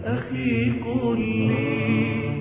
أخي قل لي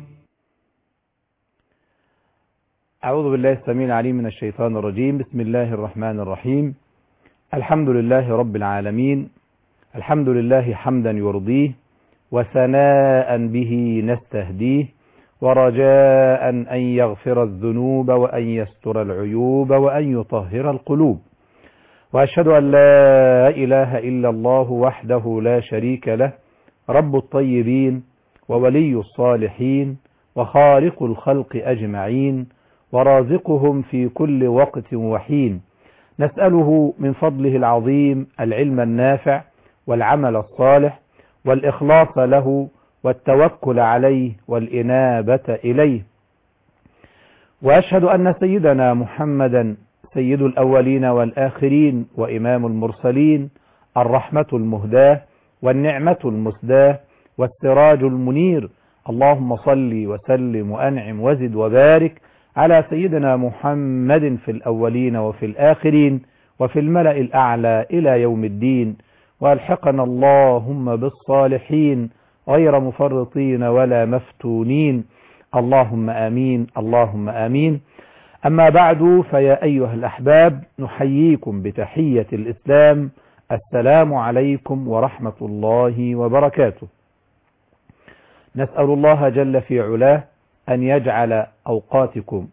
أعوذ بالله السميع العليم من الشيطان الرجيم بسم الله الرحمن الرحيم الحمد لله رب العالمين الحمد لله حمدا يرضيه وثناء به نستهديه ورجاء أن يغفر الذنوب وأن يستر العيوب وأن يطهر القلوب وأشهد أن لا إله إلا الله وحده لا شريك له رب الطيبين وولي الصالحين وخالق الخلق أجمعين ورازقهم في كل وقت وحين نسأله من فضله العظيم العلم النافع والعمل الصالح والإخلاص له والتوكل عليه والإنابة إليه وأشهد أن سيدنا محمدا سيد الأولين والآخرين وإمام المرسلين الرحمة المهداة والنعمة المسداة والسراج المنير اللهم صل وسلم وأنعم وزد وبارك على سيدنا محمد في الأولين وفي الآخرين وفي الملأ الأعلى إلى يوم الدين والحقنا اللهم بالصالحين غير مفرطين ولا مفتونين اللهم آمين اللهم آمين أما بعد فيا أيها الأحباب نحييكم بتحية الإسلام السلام عليكم ورحمة الله وبركاته نسأل الله جل في علاه أن يجعل أوقاتكم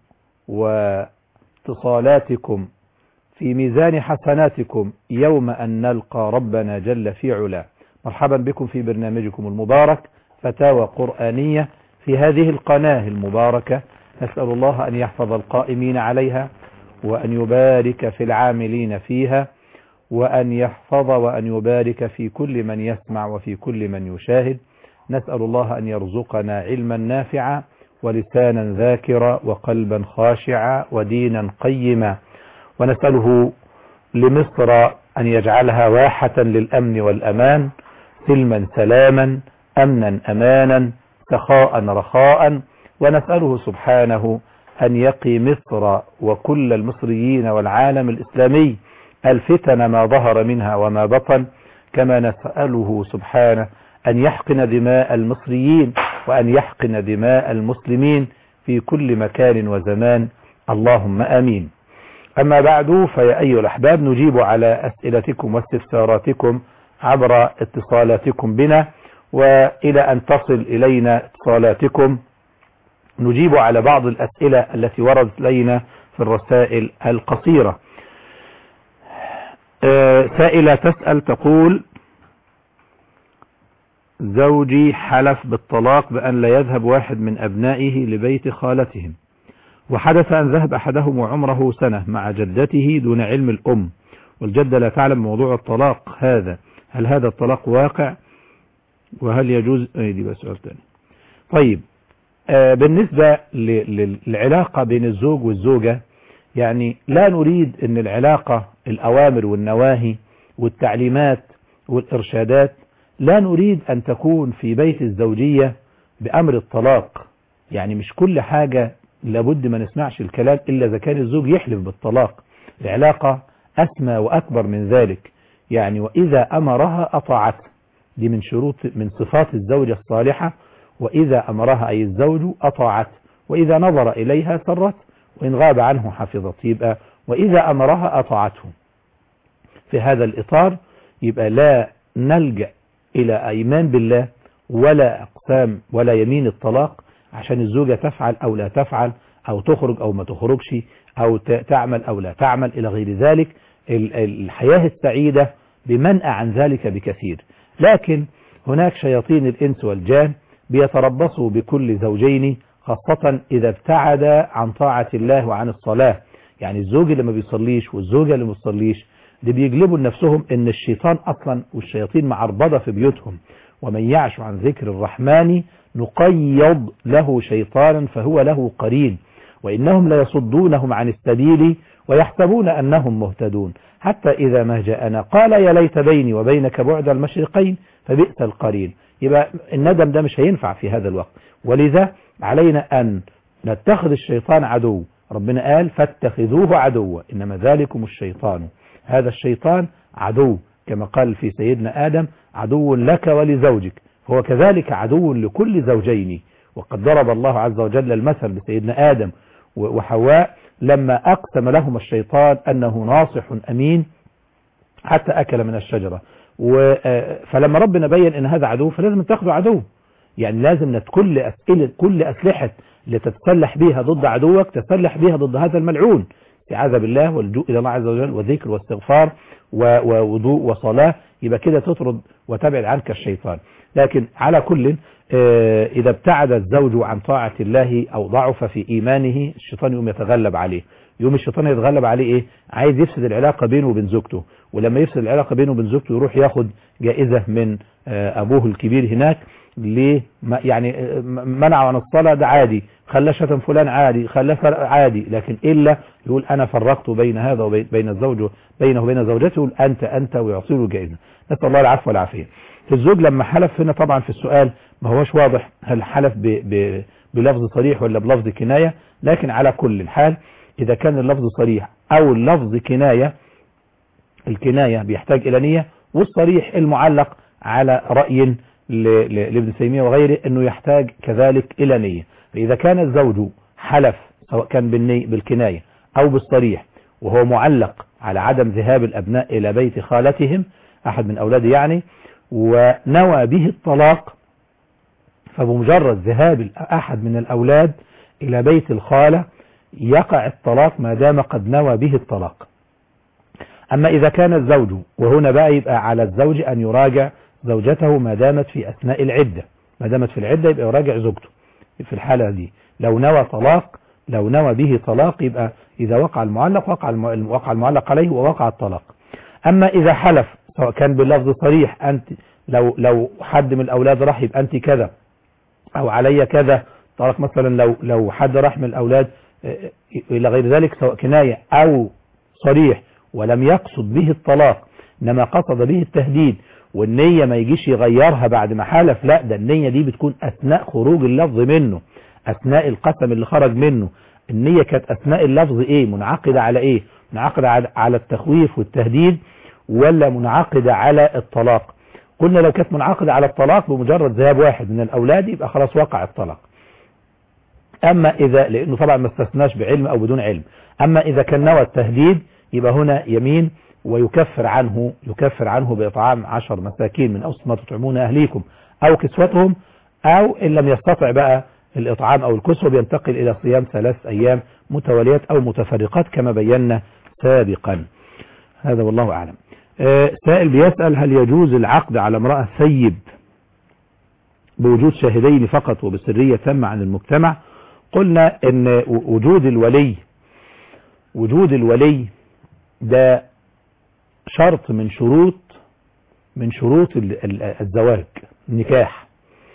واتصالاتكم في ميزان حسناتكم يوم أن نلقى ربنا جل في علاه مرحبا بكم في برنامجكم المبارك فتاوى قرآنية في هذه القناة المباركة نسأل الله أن يحفظ القائمين عليها وأن يبارك في العاملين فيها وأن يحفظ وأن يبارك في كل من يسمع وفي كل من يشاهد نسأل الله أن يرزقنا علما نافعا ولسانا ذاكرا وقلبا خاشعا ودينا قيما ونسأله لمصر أن يجعلها واحة للأمن والأمان سلما سلاما أمنا أمانا سخاء رخاء ونسأله سبحانه أن يقي مصر وكل المصريين والعالم الإسلامي الفتن ما ظهر منها وما بطن كما نسأله سبحانه أن يحقن دماء المصريين وأن يحقن دماء المسلمين في كل مكان وزمان اللهم آمين أما بعد فيا أيها الأحباب نجيب على أسئلتكم واستفساراتكم عبر اتصالاتكم بنا وإلى أن تصل إلينا اتصالاتكم نجيب على بعض الأسئلة التي وردت إلينا في الرسائل القصيرة سائلة تسأل تقول زوجي حلف بالطلاق بأن لا يذهب واحد من أبنائه لبيت خالتهم وحدث أن ذهب أحدهم وعمره سنة مع جدته دون علم الأم والجدة لا تعلم موضوع الطلاق هذا هل هذا الطلاق واقع وهل يجوز اي دي بقى سؤال تاني طيب آه بالنسبة للعلاقة بين الزوج والزوجة يعني لا نريد ان العلاقة الأوامر والنواهي والتعليمات والإرشادات لا نريد أن تكون في بيت الزوجية بأمر الطلاق يعني مش كل حاجة لابد ما نسمعش الكلام إلا إذا كان الزوج يحلف بالطلاق العلاقة أسمى وأكبر من ذلك يعني وإذا أمرها أطاعته دي من شروط من صفات الزوجة الصالحة وإذا أمرها أي الزوج أطاعته وإذا نظر إليها سرت وإن غاب عنه حفظت يبقى وإذا أمرها أطاعته في هذا الإطار يبقى لا نلجأ إلى أيمان بالله ولا أقسام ولا يمين الطلاق عشان الزوجة تفعل أو لا تفعل أو تخرج أو ما تخرجش أو تعمل أو لا تعمل إلى غير ذلك الحياة السعيدة بمنأى عن ذلك بكثير لكن هناك شياطين الإنس والجان بيتربصوا بكل زوجين خاصة إذا ابتعد عن طاعة الله وعن الصلاة يعني الزوج اللي ما بيصليش والزوجة اللي ما بتصليش دي بيجلبوا لنفسهم ان الشيطان اصلا والشياطين معربضة في بيوتهم ومن يعش عن ذكر الرحمن نقيض له شيطانا فهو له قرين وإنهم ليصدونهم عن السبيل ويحسبون أنهم مهتدون حتى إذا ما جاءنا قال يا ليت بيني وبينك بعد المشرقين فبئس القرين يبقى الندم ده مش هينفع في هذا الوقت ولذا علينا أن نتخذ الشيطان عدو ربنا قال فاتخذوه عدوا إنما ذلكم الشيطان هذا الشيطان عدو كما قال في سيدنا آدم عدو لك ولزوجك هو كذلك عدو لكل زوجين وقد ضرب الله عز وجل المثل بسيدنا آدم وحواء لما أقسم لهم الشيطان أنه ناصح أمين حتى أكل من الشجرة فلما ربنا بين أن هذا عدو فلازم تاخده عدو يعني لازم كل أسئلة كل أسلحة اللي تتسلح بها ضد عدوك تسلح بها ضد هذا الملعون استعاذة بالله واللجوء إلى الله عز وجل وذكر واستغفار ووضوء وصلاة يبقى كده تطرد وتبعد عنك الشيطان لكن على كل إذا ابتعد الزوج عن طاعة الله أو ضعف في إيمانه الشيطان يوم يتغلب عليه يوم الشيطان يتغلب عليه إيه عايز يفسد العلاقة بينه وبين زوجته ولما يفسد العلاقة بينه وبين زوجته يروح ياخد جائزة من أبوه الكبير هناك ليه يعني منع عن الصلاة ده عادي خلاه شتم فلان عادي خلاه عادي لكن إلا يقول أنا فرقت بين هذا وبين الزوج بينه وبين زوجته يقول أنت أنت ويعطي له جائزة نسأل الله العفو والعافية الزوج لما حلف هنا طبعا في السؤال ما هوش واضح هل حلف ب ب بلفظ صريح ولا بلفظ كناية لكن على كل الحال إذا كان اللفظ صريح أو اللفظ كناية الكناية بيحتاج إلى نية والصريح المعلق على رأي لابن تيمية وغيره أنه يحتاج كذلك إلى نية فإذا كان الزوج حلف سواء كان بالني بالكناية أو بالصريح وهو معلق على عدم ذهاب الأبناء إلى بيت خالتهم أحد من أولاده يعني ونوى به الطلاق فبمجرد ذهاب أحد من الأولاد إلى بيت الخالة يقع الطلاق ما دام قد نوى به الطلاق أما إذا كان الزوج وهنا بقى يبقى على الزوج أن يراجع زوجته ما دامت في أثناء العدة ما دامت في العدة يبقى يراجع زوجته في الحالة دي لو نوى طلاق لو نوى به طلاق يبقى إذا وقع المعلق وقع وقع المعلق عليه ووقع الطلاق أما إذا حلف سواء كان باللفظ صريح أنت لو لو حد من الأولاد راح يبقى أنت كذا أو علي كذا طلاق مثلا لو لو حد راح من الأولاد إلى غير ذلك سواء كناية أو صريح ولم يقصد به الطلاق إنما قصد به التهديد والنية ما يجيش يغيرها بعد ما حلف لا ده النية دي بتكون أثناء خروج اللفظ منه أثناء القسم اللي خرج منه النية كانت أثناء اللفظ إيه منعقدة على إيه منعقدة على التخويف والتهديد ولا منعقدة على الطلاق قلنا لو كانت منعقدة على الطلاق بمجرد ذهاب واحد من الأولاد يبقى خلاص وقع الطلاق أما إذا لأنه طبعا ما استثناش بعلم أو بدون علم أما إذا كان نوى التهديد يبقى هنا يمين ويكفر عنه يكفر عنه بإطعام عشر مساكين من أوسط ما تطعمون أهليكم أو كسوتهم أو إن لم يستطع بقى الإطعام أو الكسوة بينتقل إلى صيام ثلاث أيام متواليات أو متفرقات كما بينا سابقا هذا والله أعلم آه سائل بيسأل هل يجوز العقد على امرأة ثيب بوجود شاهدين فقط وبسرية تم عن المجتمع قلنا ان وجود الولي وجود الولي ده شرط من شروط من شروط الزواج النكاح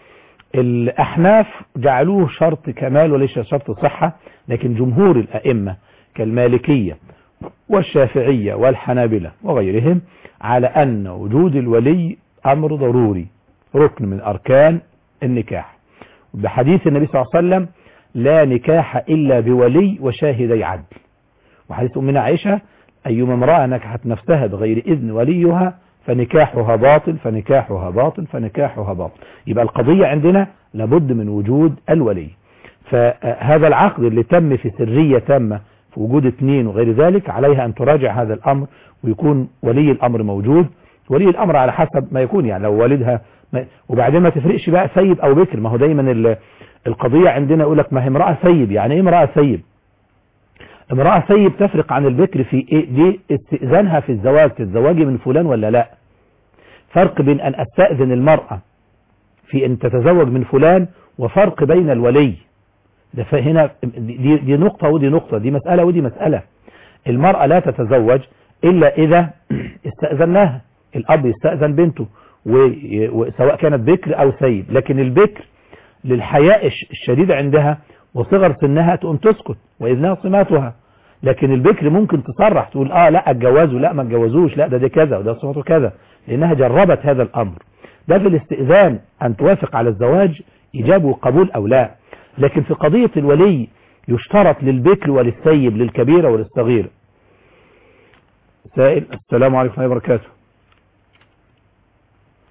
الأحناف جعلوه شرط كمال وليس شرط صحة لكن جمهور الأئمة كالمالكية والشافعية والحنابلة وغيرهم على أن وجود الولي أمر ضروري ركن من أركان النكاح بحديث النبي صلى الله عليه وسلم لا نكاح إلا بولي وشاهدي عدل وحديث أمنا عائشة أيما امرأة نكحت نفسها بغير إذن وليها فنكاحها باطل فنكاحها باطل فنكاحها باطل يبقى القضية عندنا لابد من وجود الولي فهذا العقد اللي تم في سرية تامة في وجود اثنين وغير ذلك عليها أن تراجع هذا الأمر ويكون ولي الأمر موجود ولي الأمر على حسب ما يكون يعني لو والدها ما وبعدين ما تفرقش بقى سيد أو بكر ما هو دايما القضية عندنا يقول لك ما هي امرأة سيد يعني ايه امرأة سيد امرأة سيد تفرق عن البكر في ايه دي استئذانها في الزواج تتزوجي من فلان ولا لا فرق بين ان استأذن المرأة في ان تتزوج من فلان وفرق بين الولي ده فهنا دي, دي نقطة ودي نقطة دي مسألة ودي مسألة المرأة لا تتزوج الا اذا استأذناها الاب يستأذن بنته وسواء كانت بكر او سيد لكن البكر للحياء الشديد عندها وصغر سنها تقوم تسكت وإذنها صماتها لكن البكر ممكن تصرح تقول اه لا اتجوزوا لا ما اتجوزوش لا ده ده كذا وده صفته كذا لانها جربت هذا الامر ده في الاستئذان ان توافق على الزواج ايجاب وقبول او لا لكن في قضية الولي يشترط للبكر وللسيب للكبيرة وللصغير سائل السلام عليكم ورحمة الله وبركاته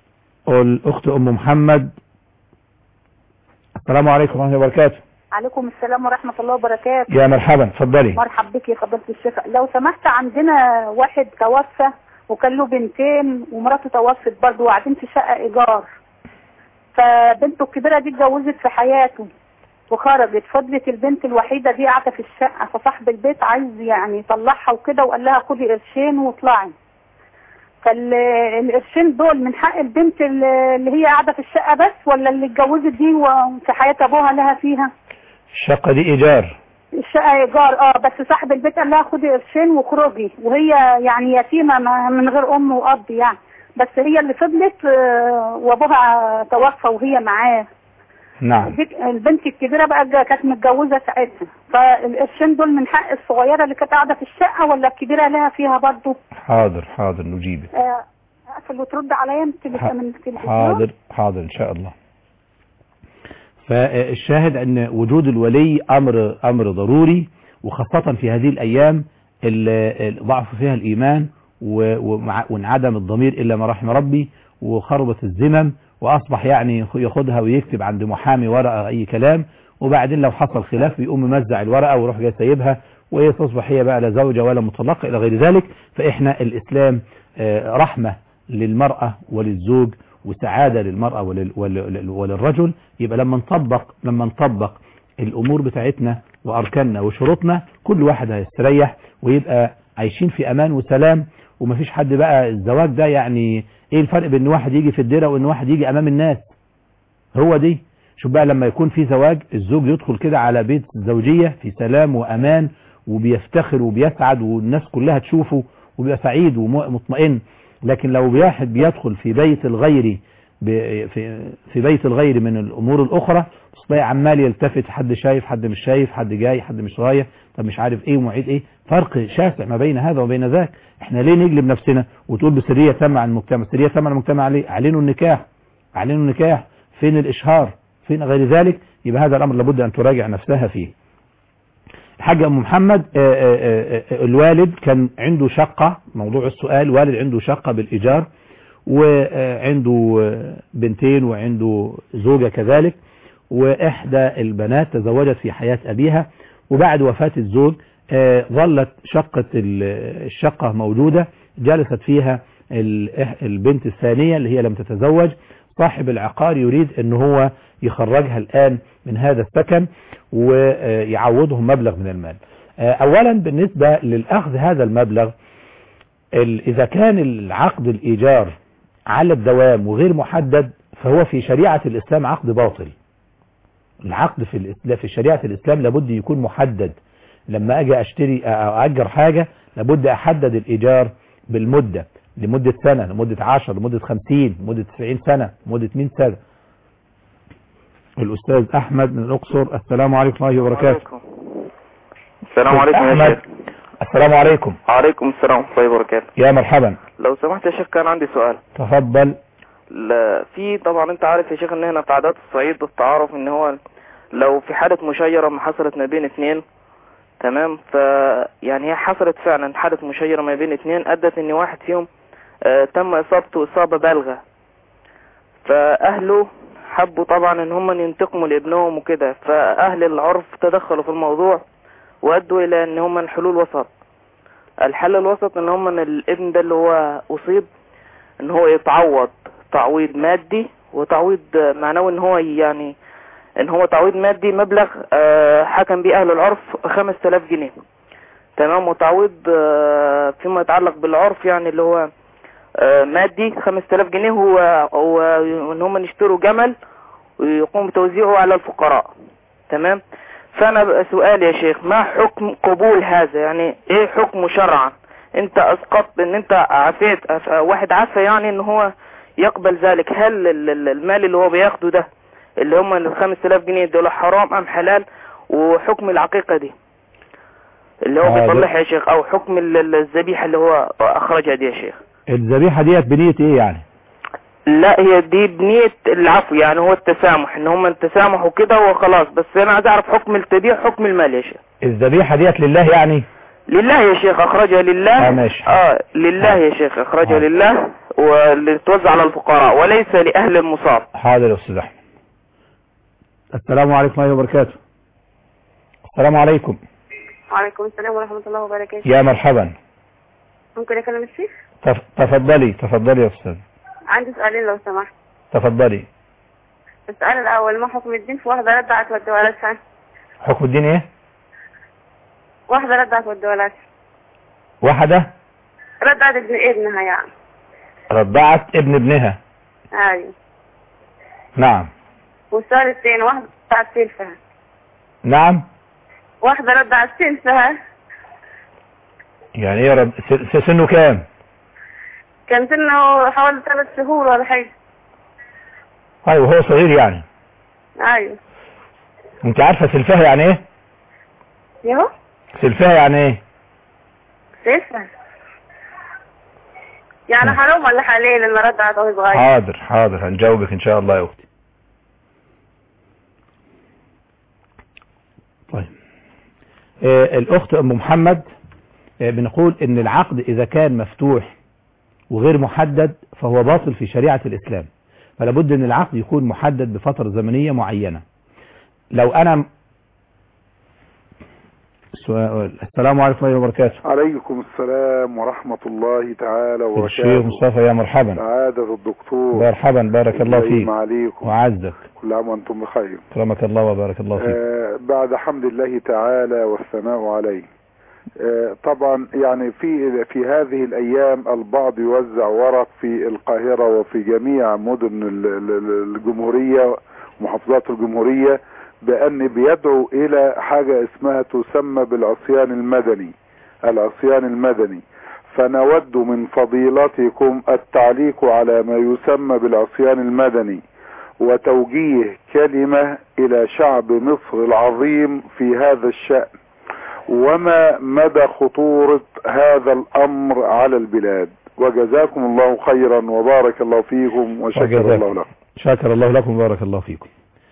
الأخت أم محمد السلام عليكم ورحمة الله وبركاته عليكم السلام ورحمة الله وبركاته يا مرحبا اتفضلي مرحب بك يا فضيلة الشيخ لو سمحت عندنا واحد توفى وكان له بنتين ومراته توفت برضه وقاعدين في شقة إيجار فبنته الكبيرة دي اتجوزت في حياته وخرجت فضلت البنت الوحيدة دي قاعدة في الشقة فصاحب البيت عايز يعني يطلعها وكده وقال لها خدي قرشين واطلعي فالقرشين دول من حق البنت اللي هي قاعدة في الشقة بس ولا اللي اتجوزت دي وفي حياة أبوها لها فيها الشقة دي إيجار الشقة إيجار اه بس صاحب البيت قال لها خدي قرشين واخرجي وهي يعني يتيمة ما- من غير أم وأب يعني بس هي اللي فضلت آه، وأبوها توفى وهي معاه نعم دي البنت الكبيرة بقى جا- كانت متجوزة ساعتها فالقرشين دول من حق الصغيرة اللي كانت قاعدة في الشقة ولا الكبيرة لها فيها برضه حاضر حاضر نجيبك آه، أقفل وترد عليا من التليفون- من التلفزيون حاضر حاضر إن شاء الله فالشاهد أن وجود الولي أمر أمر ضروري وخاصة في هذه الأيام اللي ضعف فيها الإيمان و- ومع- وانعدم الضمير إلا ما رحم ربي وخربت الذمم وأصبح يعني ياخدها ويكتب عند محامي ورقة أي كلام وبعدين لو حصل خلاف بيقوم ممزع الورقة ويروح جاي سايبها وهي تصبح هي بقى لا زوجة ولا مطلقة إلى غير ذلك فإحنا الإسلام آه، رحمة للمرأة وللزوج وسعادة للمرأة ولل- ولل- وللرجل يبقى لما نطبق لما نطبق الأمور بتاعتنا وأركاننا وشروطنا كل واحد هيستريح ويبقى عايشين في أمان وسلام ومفيش حد بقى الزواج ده يعني ايه الفرق بين ان واحد يجي في الديره وان واحد يجي امام الناس هو دي شوف بقى لما يكون في زواج الزوج يدخل كده على بيت الزوجيه في سلام وامان وبيفتخر وبيسعد والناس كلها تشوفه وبيبقى سعيد ومطمئن لكن لو واحد بيدخل في بيت الغير ب- في في بيت الغير من الامور الاخرى تلاقي عمال يلتفت حد شايف حد مش شايف حد جاي حد مش رايح طب مش عارف ايه ومعيد ايه فرق شاسع ما بين هذا وبين ذاك احنا ليه نجلب نفسنا وتقول بسريه تامه عن المجتمع سريه تامه عن المجتمع ليه اعلنوا النكاح اعلنوا النكاح فين الاشهار فين غير ذلك يبقى هذا الامر لابد ان تراجع نفسها فيه الحاج ام محمد آه، آه، آه، الوالد كان عنده شقة موضوع السؤال والد عنده شقة بالايجار وعنده آه، بنتين وعنده زوجة كذلك واحدى البنات تزوجت في حياة ابيها وبعد وفاة الزوج آه، ظلت شقة ال- الشقة موجودة جلست فيها ال- البنت الثانية اللي هي لم تتزوج صاحب العقار يريد ان هو يخرجها الان من هذا السكن ويعوضهم مبلغ من المال آه، اولا بالنسبة للاخذ هذا المبلغ ال- اذا كان العقد الايجار على الدوام وغير محدد فهو في شريعة الاسلام عقد باطل العقد في الاسلام في شريعة الاسلام لابد يكون محدد لما اجي اشتري او اجر حاجة لابد احدد الايجار بالمدة لمدة سنة لمدة عشر لمدة خمسين لمدة تسعين سنة لمدة مئة سنة الأستاذ أحمد من الأقصر السلام عليكم ورحمة الله وبركاته السلام عليكم يا أحمد شيخ السلام عليكم وعليكم السلام ورحمة الله وبركاته يا مرحبا لو سمحت يا شيخ كان عندي سؤال تفضل لا في طبعا انت عارف يا شيخ ان هنا في عادات الصعيد التعارف ان هو لو في حالة مشيرة ما حصلت ما بين اثنين تمام ف يعني هي حصلت فعلا حالة مشيرة ما بين اثنين ادت ان واحد فيهم آه تم اصابته اصابة بالغة فاهله حبوا طبعا ان هم ينتقموا لابنهم وكده فاهل العرف تدخلوا في الموضوع وادوا الى ان هم الحلول وسط الحل الوسط ان هم ان الابن ده اللي هو اصيب ان هو يتعوض تعويض مادي وتعويض معنوي ان هو يعني ان هو تعويض مادي مبلغ آه، حكم به اهل العرف 5000 جنيه تمام وتعويض آه، فيما يتعلق بالعرف يعني اللي هو آه، مادي 5000 جنيه هو هو ان هم يشتروا جمل ويقوم بتوزيعه على الفقراء تمام فانا بقى سؤال يا شيخ ما حكم قبول هذا يعني ايه حكمه شرعا انت اسقطت ان انت عفيت أف- واحد عفى يعني ان هو يقبل ذلك هل ال- ال- المال اللي هو بياخده ده اللي هم ال 5000 جنيه دول حرام ام حلال وحكم العقيقة دي اللي هو هذا- بيطلعها يا شيخ او حكم ال- ال- الذبيحة اللي هو اخرجها دي يا شيخ الذبيحة ديت بنية ايه يعني لا هي دي بنية العفو يعني هو التسامح ان هم تسامحوا كده وخلاص بس انا عايز اعرف حكم التبيع حكم المال يا شيخ الذبيحة ديت لله يعني لله يا شيخ اخرجها لله آه، ماشي. اه لله يا شيخ اخرجها آه. لله واللي توزع على الفقراء وليس لأهل المصاب حاضر يا أستاذ أحمد السلام عليكم ورحمة الله وبركاته السلام عليكم وعليكم السلام ورحمة الله وبركاته يا مرحبا ممكن أكلم الشيخ تف- تفضلي تفضلي يا أستاذ عندي سؤالين لو سمحت تفضلي السؤال الأول ما حكم الدين في واحدة ردعت والدولتها حكم الدين ايه واحدة ردعت والدولتها واحدة ردعت ابن ابنها يعني رضعت ابن ابنها أيوة نعم والسؤال الثاني واحدة ردعت سلفها نعم واحدة ردعت سلفها يعني ايه رد... س- س- سنه كام كان سنه حوالي ثلاث شهور ولا حاجة ايوه هو صغير يعني أيوة انت عارفة سلفها يعني ايه يهو سلفها يعني ايه سلفها يعني نعم. حرام ولا حلال اللي ردعت وهي صغيرة حاضر حاضر هنجاوبك ان شاء الله يا اختي طيب آه الاخت ام محمد آه بنقول ان العقد اذا كان مفتوح وغير محدد فهو باطل في شريعة الاسلام فلا بد ان العقد يكون محدد بفترة زمنية معينة لو انا سؤال السلام عليكم ورحمة الله وبركاته عليكم السلام ورحمة الله تعالى الشيخ وبركاته مصطفى يا مرحبا سعادة الدكتور مرحبا بارك الله إبراهيم فيك عليكم وعزك كل عام وانتم بخير كرمك الله وبارك الله فيك آه بعد حمد الله تعالى والثناء عليه آه طبعا يعني في في هذه الايام البعض يوزع ورق في القاهرة وفي جميع مدن ال- ال- الجمهورية محافظات الجمهورية بان بيدعو الى حاجة اسمها تسمى بالعصيان المدني العصيان المدني فنود من فضيلتكم التعليق على ما يسمى بالعصيان المدني وتوجيه كلمة إلى شعب مصر العظيم في هذا الشأن وما مدى خطورة هذا الأمر على البلاد وجزاكم الله خيرا وبارك الله فيكم وشكر وجزاكم. الله لكم شكر الله لكم وبارك الله فيكم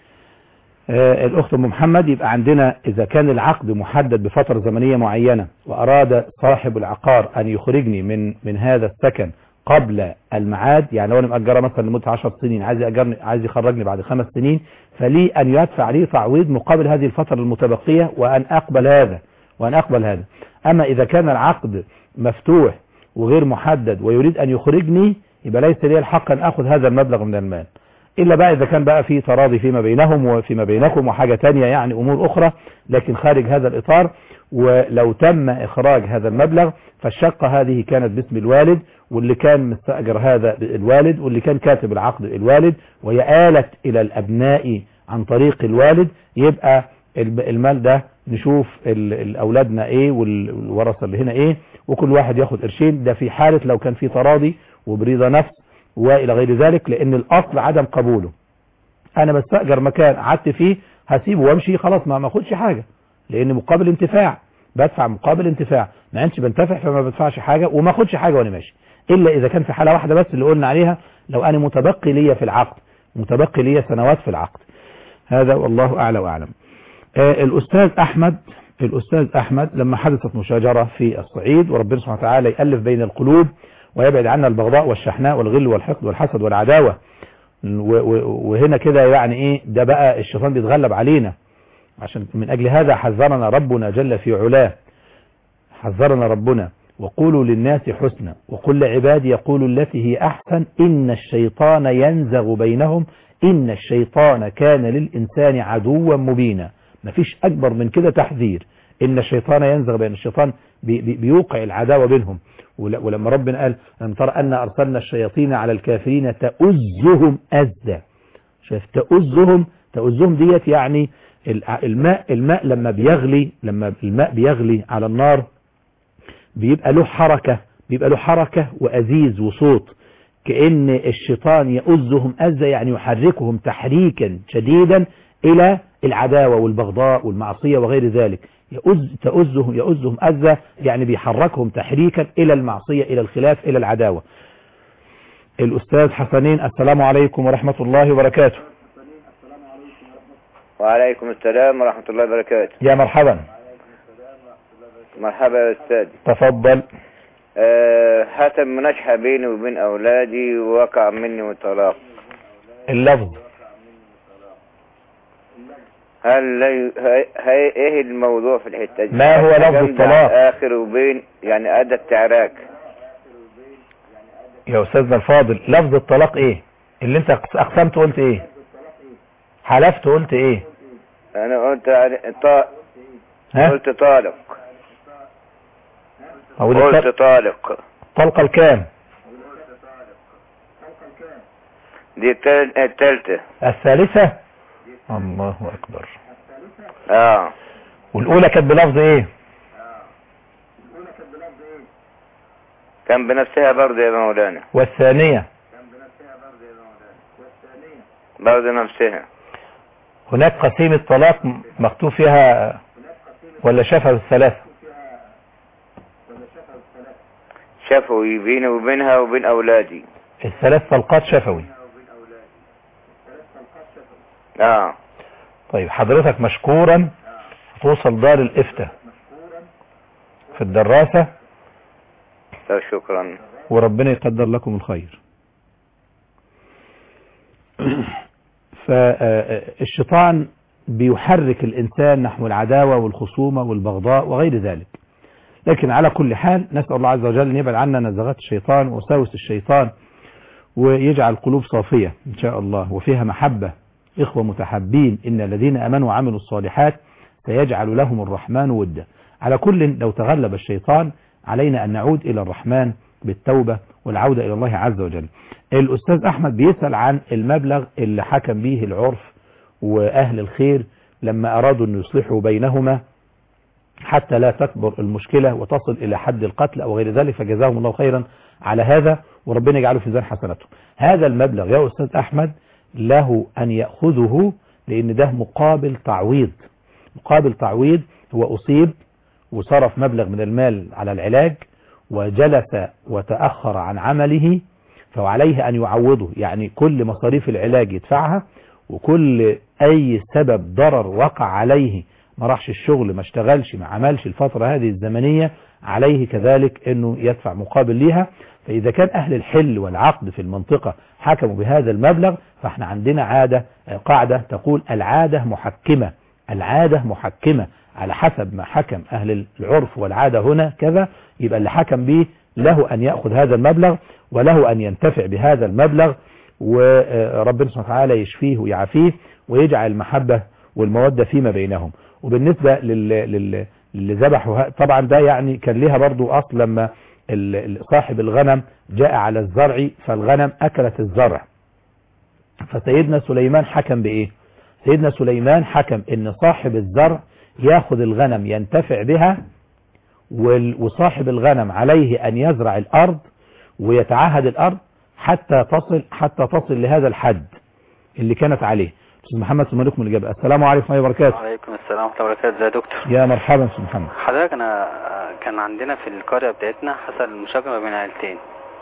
آه الأخت أم محمد يبقى عندنا إذا كان العقد محدد بفترة زمنية معينة وأراد صاحب العقار أن يخرجني من من هذا السكن قبل الميعاد يعني لو أنا مأجرة مثلا لمدة 10 سنين عايز يأجرني عايز يخرجني بعد خمس سنين فلي أن يدفع لي تعويض مقابل هذه الفترة المتبقية وأن أقبل هذا وأن أقبل هذا أما إذا كان العقد مفتوح وغير محدد ويريد أن يخرجني يبقى ليس لي الحق أن أخذ هذا المبلغ من المال إلا بقى إذا كان بقى في تراضي فيما بينهم وفيما بينكم وحاجة تانية يعني أمور أخرى لكن خارج هذا الإطار ولو تم إخراج هذا المبلغ فالشقة هذه كانت باسم الوالد واللي كان مستأجر هذا الوالد واللي كان كاتب العقد الوالد وهي آلت إلى الأبناء عن طريق الوالد يبقى الب- المال ده نشوف ال- ال- أولادنا إيه وال- والورثة اللي هنا إيه وكل واحد ياخد قرشين ده في حالة لو كان في تراضي وبريضة نفس والى غير ذلك لان الاصل عدم قبوله انا بستأجر مكان قعدت فيه هسيبه وامشي خلاص ما ماخدش حاجة لان مقابل انتفاع بدفع مقابل انتفاع ما انتش بنتفع فما بدفعش حاجة وما اخدش حاجة وانا ماشي الا اذا كان في حالة واحدة بس اللي قلنا عليها لو انا متبقي ليا في العقد متبقي ليا سنوات في العقد هذا والله اعلى واعلم آه الاستاذ احمد الاستاذ احمد لما حدثت مشاجرة في الصعيد وربنا سبحانه وتعالى يألف بين القلوب ويبعد عنا البغضاء والشحناء والغل والحقد والحسد والعداوة و- و- وهنا كده يعني ايه ده بقى الشيطان بيتغلب علينا عشان من اجل هذا حذرنا ربنا جل في علاه حذرنا ربنا وقولوا للناس حسنا وقل لعبادي يقولوا التي هي احسن ان الشيطان ينزغ بينهم ان الشيطان كان للانسان عدوا مبينا مفيش اكبر من كده تحذير ان الشيطان ينزغ بين الشيطان بي بي بيوقع العداوة بينهم ول- ولما ربنا قال لم ترى أن أرسلنا الشياطين على الكافرين تأزهم أزا شايف تأزهم تأزهم ديت يعني الع- الماء الماء لما بيغلي لما الماء بيغلي على النار بيبقى له حركة بيبقى له حركة وأزيز وصوت كأن الشيطان يؤزهم أزا يعني يحركهم تحريكا شديدا إلى العداوة والبغضاء والمعصية وغير ذلك يؤز تؤزهم يؤزهم أزا يعني بيحركهم تحريكا إلى المعصية إلى الخلاف إلى العداوة الأستاذ حسنين السلام عليكم ورحمة الله وبركاته وعليكم السلام ورحمة الله وبركاته يا مرحبا مرحبا يا أستاذ تفضل آه، حصل مناجحة بيني وبين أولادي ووقع مني الطلاق اللفظ هل لي- هي هي- ايه الموضوع في الحتة دي ما هو لفظ جامدة الطلاق؟ على الآخر وبين يعني أدى التعراك يا أستاذنا الفاضل لفظ الطلاق إيه اللي أنت أقسمت قلت إيه حلفت قلت إيه أنا قلت على- طا- ها قلت طالق أو دي قلت الط- طالق الطلقة الكام دي التال- التالتة الثالثة الله أكبر اه والأولى كانت بلفظ إيه كان بنفسها برضه يا مولانا والثانية برضه نفسها هناك قسيمة طلاق مكتوب فيها ولا شفه الثلاثة شفوي بيني وبينها وبين أولادي الثلاث طلقات شفوي اه طيب حضرتك مشكورا توصل دار الإفتاء في الدراسة طيب شكرا وربنا يقدر لكم الخير فالشيطان بيحرك الإنسان نحو العداوة والخصومة والبغضاء وغير ذلك لكن على كل حال نسأل الله عز وجل أن يبعد عنا نزغات الشيطان وساوس الشيطان ويجعل القلوب صافية إن شاء الله وفيها محبة إخوة متحبين إن الذين أمنوا وعملوا الصالحات سيجعل لهم الرحمن ودا على كل لو تغلب الشيطان علينا أن نعود إلى الرحمن بالتوبة والعودة إلى الله عز وجل الأستاذ أحمد بيسأل عن المبلغ اللي حكم به العرف وأهل الخير لما أرادوا أن يصلحوا بينهما حتى لا تكبر المشكلة وتصل إلى حد القتل أو غير ذلك فجزاهم الله خيرا على هذا وربنا يجعله في زين حسناته هذا المبلغ يا أستاذ أحمد له أن يأخذه لأن ده مقابل تعويض مقابل تعويض هو أصيب وصرف مبلغ من المال على العلاج وجلس وتأخر عن عمله فعليه أن يعوضه يعني كل مصاريف العلاج يدفعها وكل أي سبب ضرر وقع عليه ما راحش الشغل ما اشتغلش ما عملش الفترة هذه الزمنية عليه كذلك أنه يدفع مقابل ليها فإذا كان أهل الحل والعقد في المنطقة حكموا بهذا المبلغ فاحنا عندنا عادة قاعدة تقول العادة محكمة العادة محكمة على حسب ما حكم أهل العرف والعادة هنا كذا يبقى اللي حكم به له أن يأخذ هذا المبلغ وله أن ينتفع بهذا المبلغ وربنا سبحانه وتعالى يشفيه ويعافيه ويجعل المحبة والمودة فيما بينهم وبالنسبة للي, للي, للي ذبحوا طبعا ده يعني كان ليها برضو أصل لما صاحب الغنم جاء على الزرع فالغنم أكلت الزرع فسيدنا سليمان حكم بإيه سيدنا سليمان حكم ان صاحب الزرع ياخذ الغنم ينتفع بها وصاحب الغنم عليه ان يزرع الارض ويتعهد الارض حتى تصل حتى تصل لهذا الحد اللي كانت عليه استاذ محمد ثم لكم الاجابه السلام عليكم ورحمه الله وبركاته وعليكم السلام ورحمه الله وبركاته يا دكتور يا مرحبا استاذ محمد حضرتك انا كان عندنا في القريه بتاعتنا حصل مشاجره بين عيلتين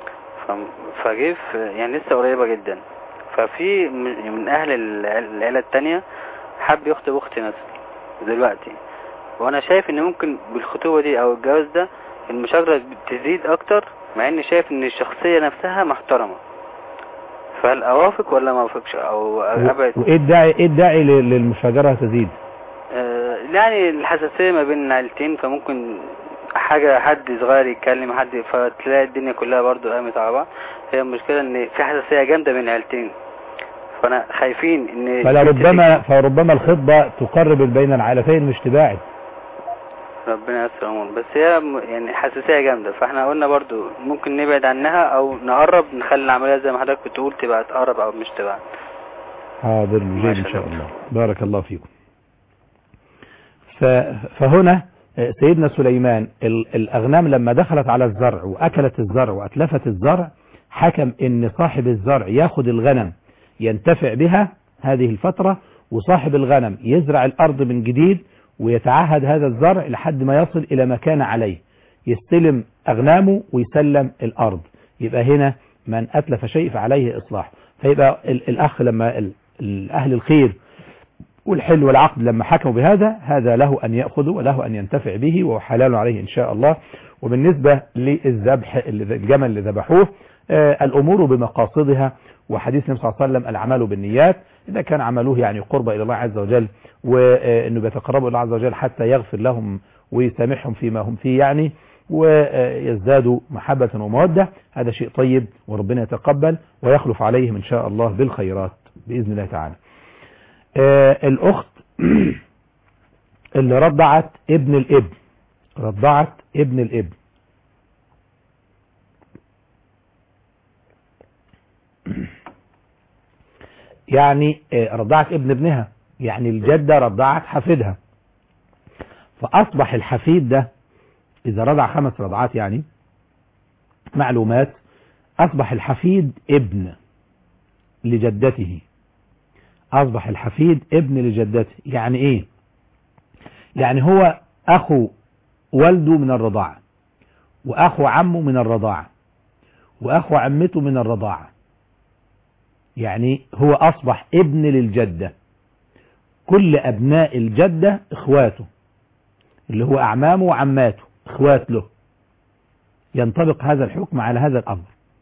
فجه يعني لسه قريبه جدا ففي من اهل العيله التانية حب يخطب اختي مثلا دلوقتي وانا شايف ان ممكن بالخطوبه دي او الجواز ده المشاجره تزيد اكتر مع اني شايف ان الشخصيه نفسها محترمه فهل اوافق ولا ما اوافقش او ابعد وايه الداعي ايه الداعي للمشاجره تزيد آه يعني الحساسيه ما بين العيلتين فممكن حاجة حد صغير يتكلم حد فتلاقي الدنيا كلها برضو قامت على بعض هي المشكلة ان في حساسية جامدة بين العيلتين فانا خايفين ان فلربما فربما الخطبة تقرب بين العائلتين مش تباعد ربنا يستر امور بس هي يعني حساسية جامدة فاحنا قلنا برضو ممكن نبعد عنها او نقرب نخلي العملية زي ما حضرتك بتقول تبقى تقرب او مش تبعد حاضر جيد ان شاء الله بارك الله فيكم فهنا سيدنا سليمان الأغنام لما دخلت على الزرع وأكلت الزرع وأتلفت الزرع حكم ان صاحب الزرع ياخد الغنم ينتفع بها هذه الفترة وصاحب الغنم يزرع الأرض من جديد ويتعهد هذا الزرع لحد ما يصل إلى ما كان عليه يستلم أغنامه ويسلم الأرض يبقى هنا من أتلف شيء فعليه إصلاح فيبقى الأخ لما أهل الخير والحل والعقد لما حكموا بهذا هذا له أن يأخذه وله أن ينتفع به وهو حلال عليه إن شاء الله وبالنسبة للذبح اللي- الجمل اللي ذبحوه آه، الأمور بمقاصدها وحديث النبي صلى الله عليه وسلم الأعمال بالنيات إذا كان عملوه يعني قرب إلى الله عز وجل وأنه بيتقربوا إلى الله عز وجل حتى يغفر لهم ويسامحهم فيما هم فيه يعني ويزدادوا محبة ومودة هذا شيء طيب وربنا يتقبل ويخلف عليهم إن شاء الله بالخيرات بإذن الله تعالى آه، الأخت اللي رضعت ابن الابن رضعت ابن الابن يعني آه، رضعت ابن ابنها يعني الجدة رضعت حفيدها فأصبح الحفيد ده إذا رضع خمس رضعات يعني معلومات أصبح الحفيد ابن لجدته أصبح الحفيد ابن لجدته يعني إيه يعني هو أخو والده من الرضاعة وأخو عمه من الرضاعة وأخو عمته من الرضاعة يعني هو أصبح ابن للجدة كل أبناء الجدة إخواته اللي هو أعمامه وعماته إخوات له ينطبق هذا الحكم على هذا الأمر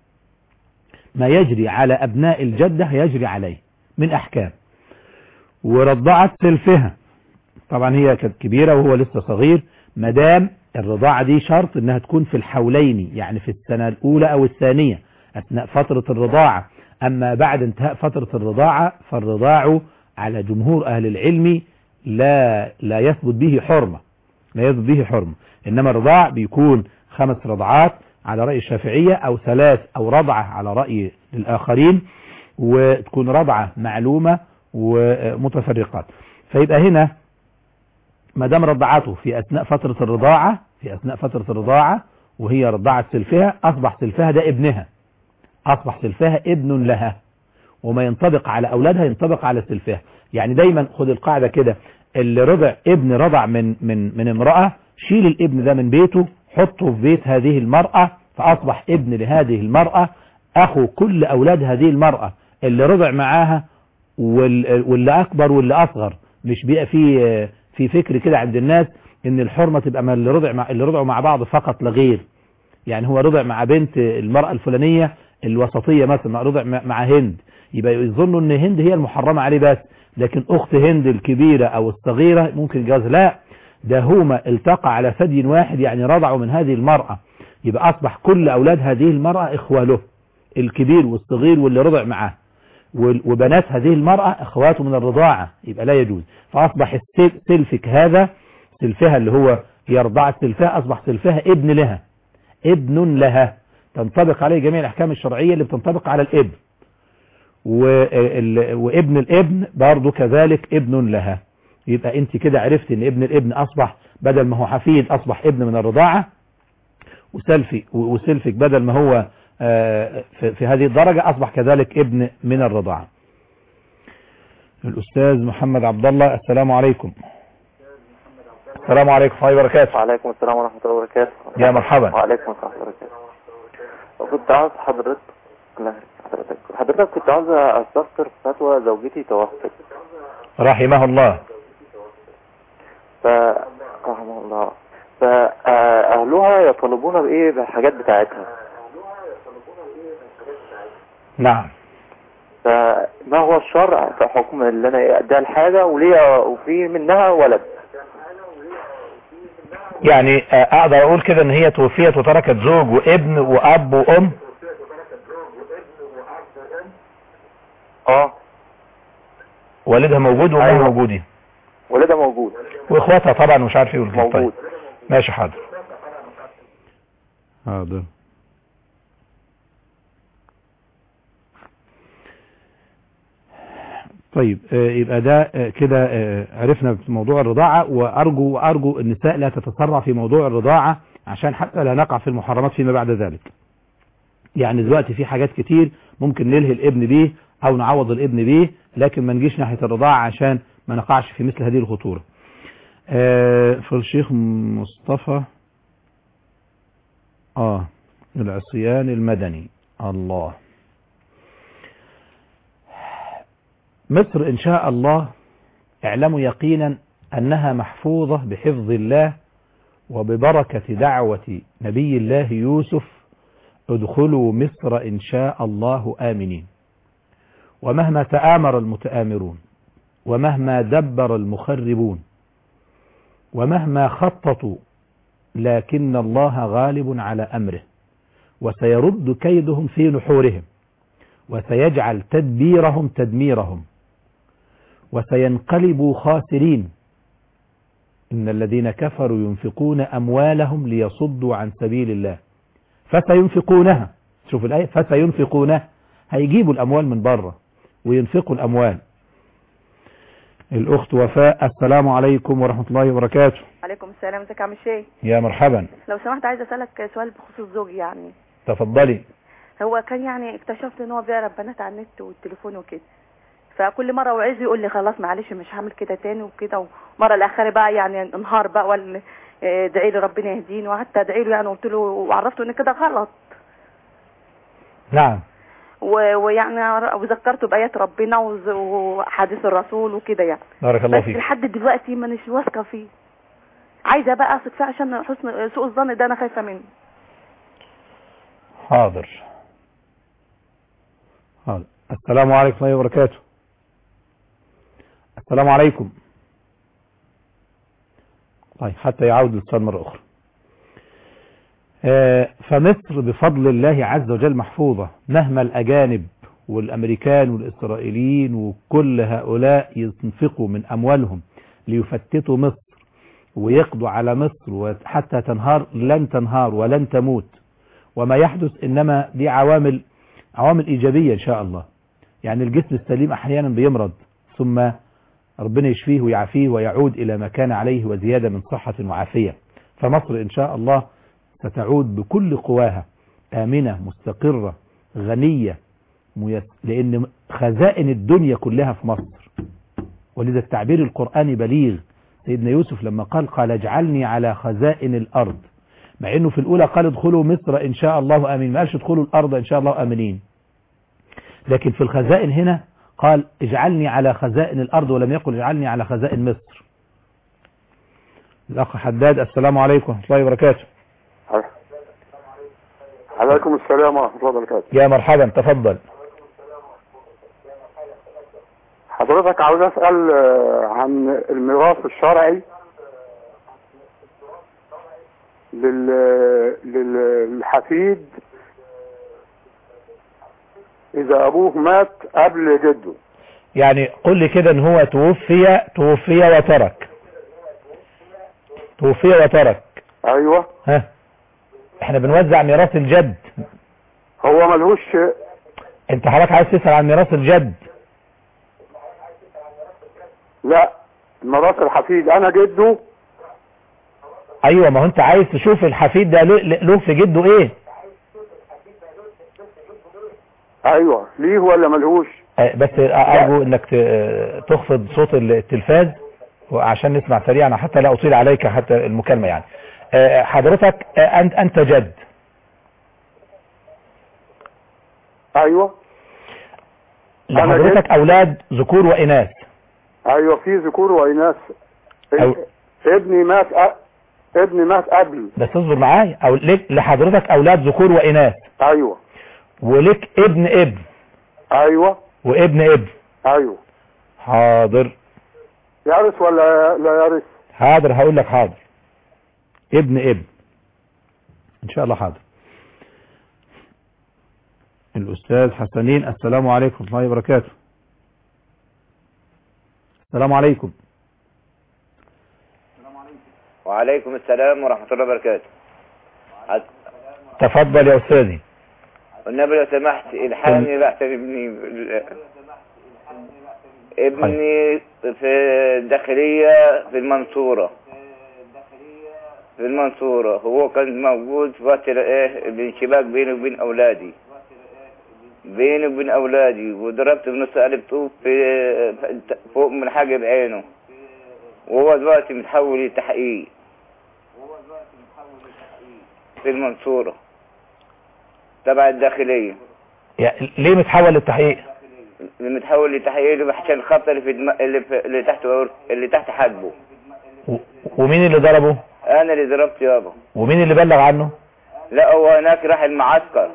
ما يجري على أبناء الجدة يجري عليه من أحكام ورضعت سلفها طبعا هي كانت كبيرة وهو لسه صغير مدام الرضاعة دي شرط انها تكون في الحولين يعني في السنة الاولى او الثانية اثناء فترة الرضاعة اما بعد انتهاء فترة الرضاعة فالرضاع على جمهور اهل العلم لا لا يثبت به حرمة لا يثبت به حرمة انما الرضاع بيكون خمس رضعات على رأي الشافعية او ثلاث او رضعة على رأي الاخرين وتكون رضعة معلومة ومتفرقات فيبقى هنا ما دام رضعته في اثناء فترة الرضاعة في اثناء فترة الرضاعة وهي رضعت سلفها اصبح سلفها ده ابنها اصبح سلفها ابن لها وما ينطبق على اولادها ينطبق على سلفها يعني دايما خد القاعدة كده اللي رضع ابن رضع من من من امرأة شيل الابن ده من بيته حطه في بيت هذه المرأة فاصبح ابن لهذه المرأة اخو كل اولاد هذه المرأة اللي رضع معاها وال- واللي اكبر واللي اصغر مش بيبقى في في فكر كده عند الناس ان الحرمه تبقى ما اللي رضع مع اللي رضعوا مع بعض فقط لا غير يعني هو رضع مع بنت المراه الفلانيه الوسطيه مثلا رضع مع مع هند يبقى يظنوا ان هند هي المحرمه عليه بس لكن اخت هند الكبيره او الصغيره ممكن يتجوز لا ده هما التقى على ثدي واحد يعني رضعوا من هذه المراه يبقى اصبح كل اولاد هذه المراه اخوه له الكبير والصغير واللي رضع معاه وال- وبنات هذه المرأة اخواته من الرضاعة يبقى لا يجوز فاصبح السل- سلفك هذا سلفها اللي هو هي رضاعة سلفها اصبح سلفها ابن لها ابن لها تنطبق عليه جميع الاحكام الشرعية اللي بتنطبق على الابن وال- وابن الابن برضه كذلك ابن لها يبقى انت كده عرفت ان ابن الابن اصبح بدل ما هو حفيد اصبح ابن من الرضاعة وسلفي وسلفك بدل ما هو آه، في في هذه الدرجة أصبح كذلك ابن من الرضاعة الأستاذ محمد عبد الله السلام عليكم السلام عليكم ورحمة الله وبركاته وعليكم السلام ورحمة الله وبركاته يا مرحبا وعليكم السلام ورحمة الله وبركاته كنت عاوز حضرتك لا حضرتك حضرتك كنت عاوز استفسر فتوى زوجتي توفت رحمه الله ف رحمه الله فأهلها يطالبون بإيه بالحاجات بتاعتها نعم فما هو الشرع في حكم اللي أنا أديها الحاجة وليا وفي منها ولد يعني آه، أقدر أقول كده إن هي توفيت وتركت زوج وابن وأب وأم اه والدها موجود وأمها أيوة. موجودين ولدها موجود وإخواتها طبعا مش عارف إيه والكلام. طيب موجود ماشي حاضر حاضر طيب آه، يبقى ده آه، كده آه، عرفنا في موضوع الرضاعة وأرجو وأرجو النساء لا تتسرع في موضوع الرضاعة عشان حتى لا نقع في المحرمات فيما بعد ذلك يعني دلوقتي في حاجات كتير ممكن نلهي الابن بيه أو نعوض الابن بيه لكن ما نجيش ناحية الرضاعة عشان ما نقعش في مثل هذه الخطورة آه، فالشيخ مصطفى اه العصيان المدني الله مصر ان شاء الله اعلموا يقينا انها محفوظة بحفظ الله وببركة دعوة نبي الله يوسف ادخلوا مصر إن شاء الله آمنين ومهما تآمر المتآمرون ومهما دبر المخربون ومهما خططوا لكن الله غالب على أمره وسيرد كيدهم في نحورهم وسيجعل تدبيرهم تدميرهم وسينقلبوا خاسرين إن الذين كفروا ينفقون أموالهم ليصدوا عن سبيل الله فسينفقونها شوف الآية فسينفقونها هيجيبوا الأموال من بره وينفقوا الأموال الأخت وفاء السلام عليكم ورحمة الله وبركاته عليكم السلام ازيك يا عم الشيخ يا مرحبا لو سمحت عايزه اسالك سؤال بخصوص زوجي يعني تفضلي هو كان يعني اكتشفت ان هو بيعرف بنات على النت والتليفون وكده فكل مره وعايز يقول لي خلاص معلش مش هعمل كده تاني وكده ومره الاخر بقى يعني انهار بقى ولا ادعي لي ربنا يهديني وحتى ادعي له يعني قلت له وعرفته ان كده غلط نعم و- ويعني وذكرته بايات ربنا وز- وحديث الرسول وكده يعني بارك الله بس فيك لحد دلوقتي مانيش واثقه فيه عايزه بقى اثق فيه عشان حسن سوء الظن ده انا خايفه منه حاضر حاضر السلام عليكم ورحمة الله وبركاته السلام عليكم طيب حتى يعود الاتصال مرة أخرى آه، فمصر بفضل الله عز وجل محفوظة مهما الأجانب والأمريكان والإسرائيليين وكل هؤلاء ينفقوا من أموالهم ليفتتوا مصر ويقضوا على مصر وحتى تنهار لن تنهار ولن تموت وما يحدث إنما دي عوامل عوامل إيجابية إن شاء الله يعني الجسم السليم أحيانا بيمرض ثم ربنا يشفيه ويعافيه ويعود إلى ما كان عليه وزيادة من صحة وعافية فمصر إن شاء الله ستعود بكل قواها آمنة مستقرة غنية ميس... لأن خزائن الدنيا كلها في مصر ولذا التعبير القرآني بليغ سيدنا يوسف لما قال قال اجعلني على خزائن الأرض مع انه في الاولى قال ادخلوا مصر ان شاء الله امين ما قالش ادخلوا الارض ان شاء الله امنين لكن في الخزائن هنا قال اجعلني على خزائن الارض ولم يقل اجعلني على خزائن مصر الاخ حداد السلام عليكم ورحمه الله وبركاته عليكم السلام ورحمة الله وبركاته يا مرحبا تفضل حضرتك عاوز أسأل آه، عن الميراث الشرعي لل... لل- للحفيد إذا أبوه مات قبل جده يعني قل لي كده ان هو توفي توفي وترك توفي وترك أيوة ها احنا بنوزع ميراث الجد هو ملهوش انت حضرتك عايز تسأل عن ميراث الجد لا ميراث الحفيد أنا جده ايوه ما هو انت عايز تشوف الحفيد ده له له في جده ايه أيوة ليه ولا ملهوش آه، بس ارجو انك ت- تخفض صوت التلفاز عشان نسمع سريعا حتى لا اطيل عليك حتى المكالمة يعني آه، حضرتك آه، انت انت جد أيوة لحضرتك اولاد ذكور واناث أيوة في ذكور وإناث أو- ابني مات أ... ابني مات قبل بس اصبر معايا او لك لحضرتك اولاد ذكور واناث أيوة ولك ابن ابن أيوة وابن ابن أيوة حاضر يرث ولا لا يرث حاضر هقول لك حاضر ابن ابن ان شاء الله حاضر الاستاذ حسنين السلام عليكم ورحمه الله وبركاته السلام عليكم وعليكم السلام ورحمة الله وبركاته عد- تفضل يا استاذي والنبي لو سمحت الحقني بحسب ابني ابني في الداخلية في المنصورة في المنصورة هو كان موجود في وقت ايه الانشباك بيني وبين اولادي بيني وبين اولادي وضربت بنص قلب طوب في في- فوق من حاجب عينه وهو دلوقتي متحول لتحقيق في المنصورة تبع الداخلية يا- ليه متحول للتحقيق اللي متحول لتحقيق له عشان الخبطة اللي في دم... اللي, في... اللي تحت اللي تحت حاجبه و- ومين اللي ضربه انا اللي ضربت يابا ومين اللي بلغ عنه لا هو هناك راح المعسكر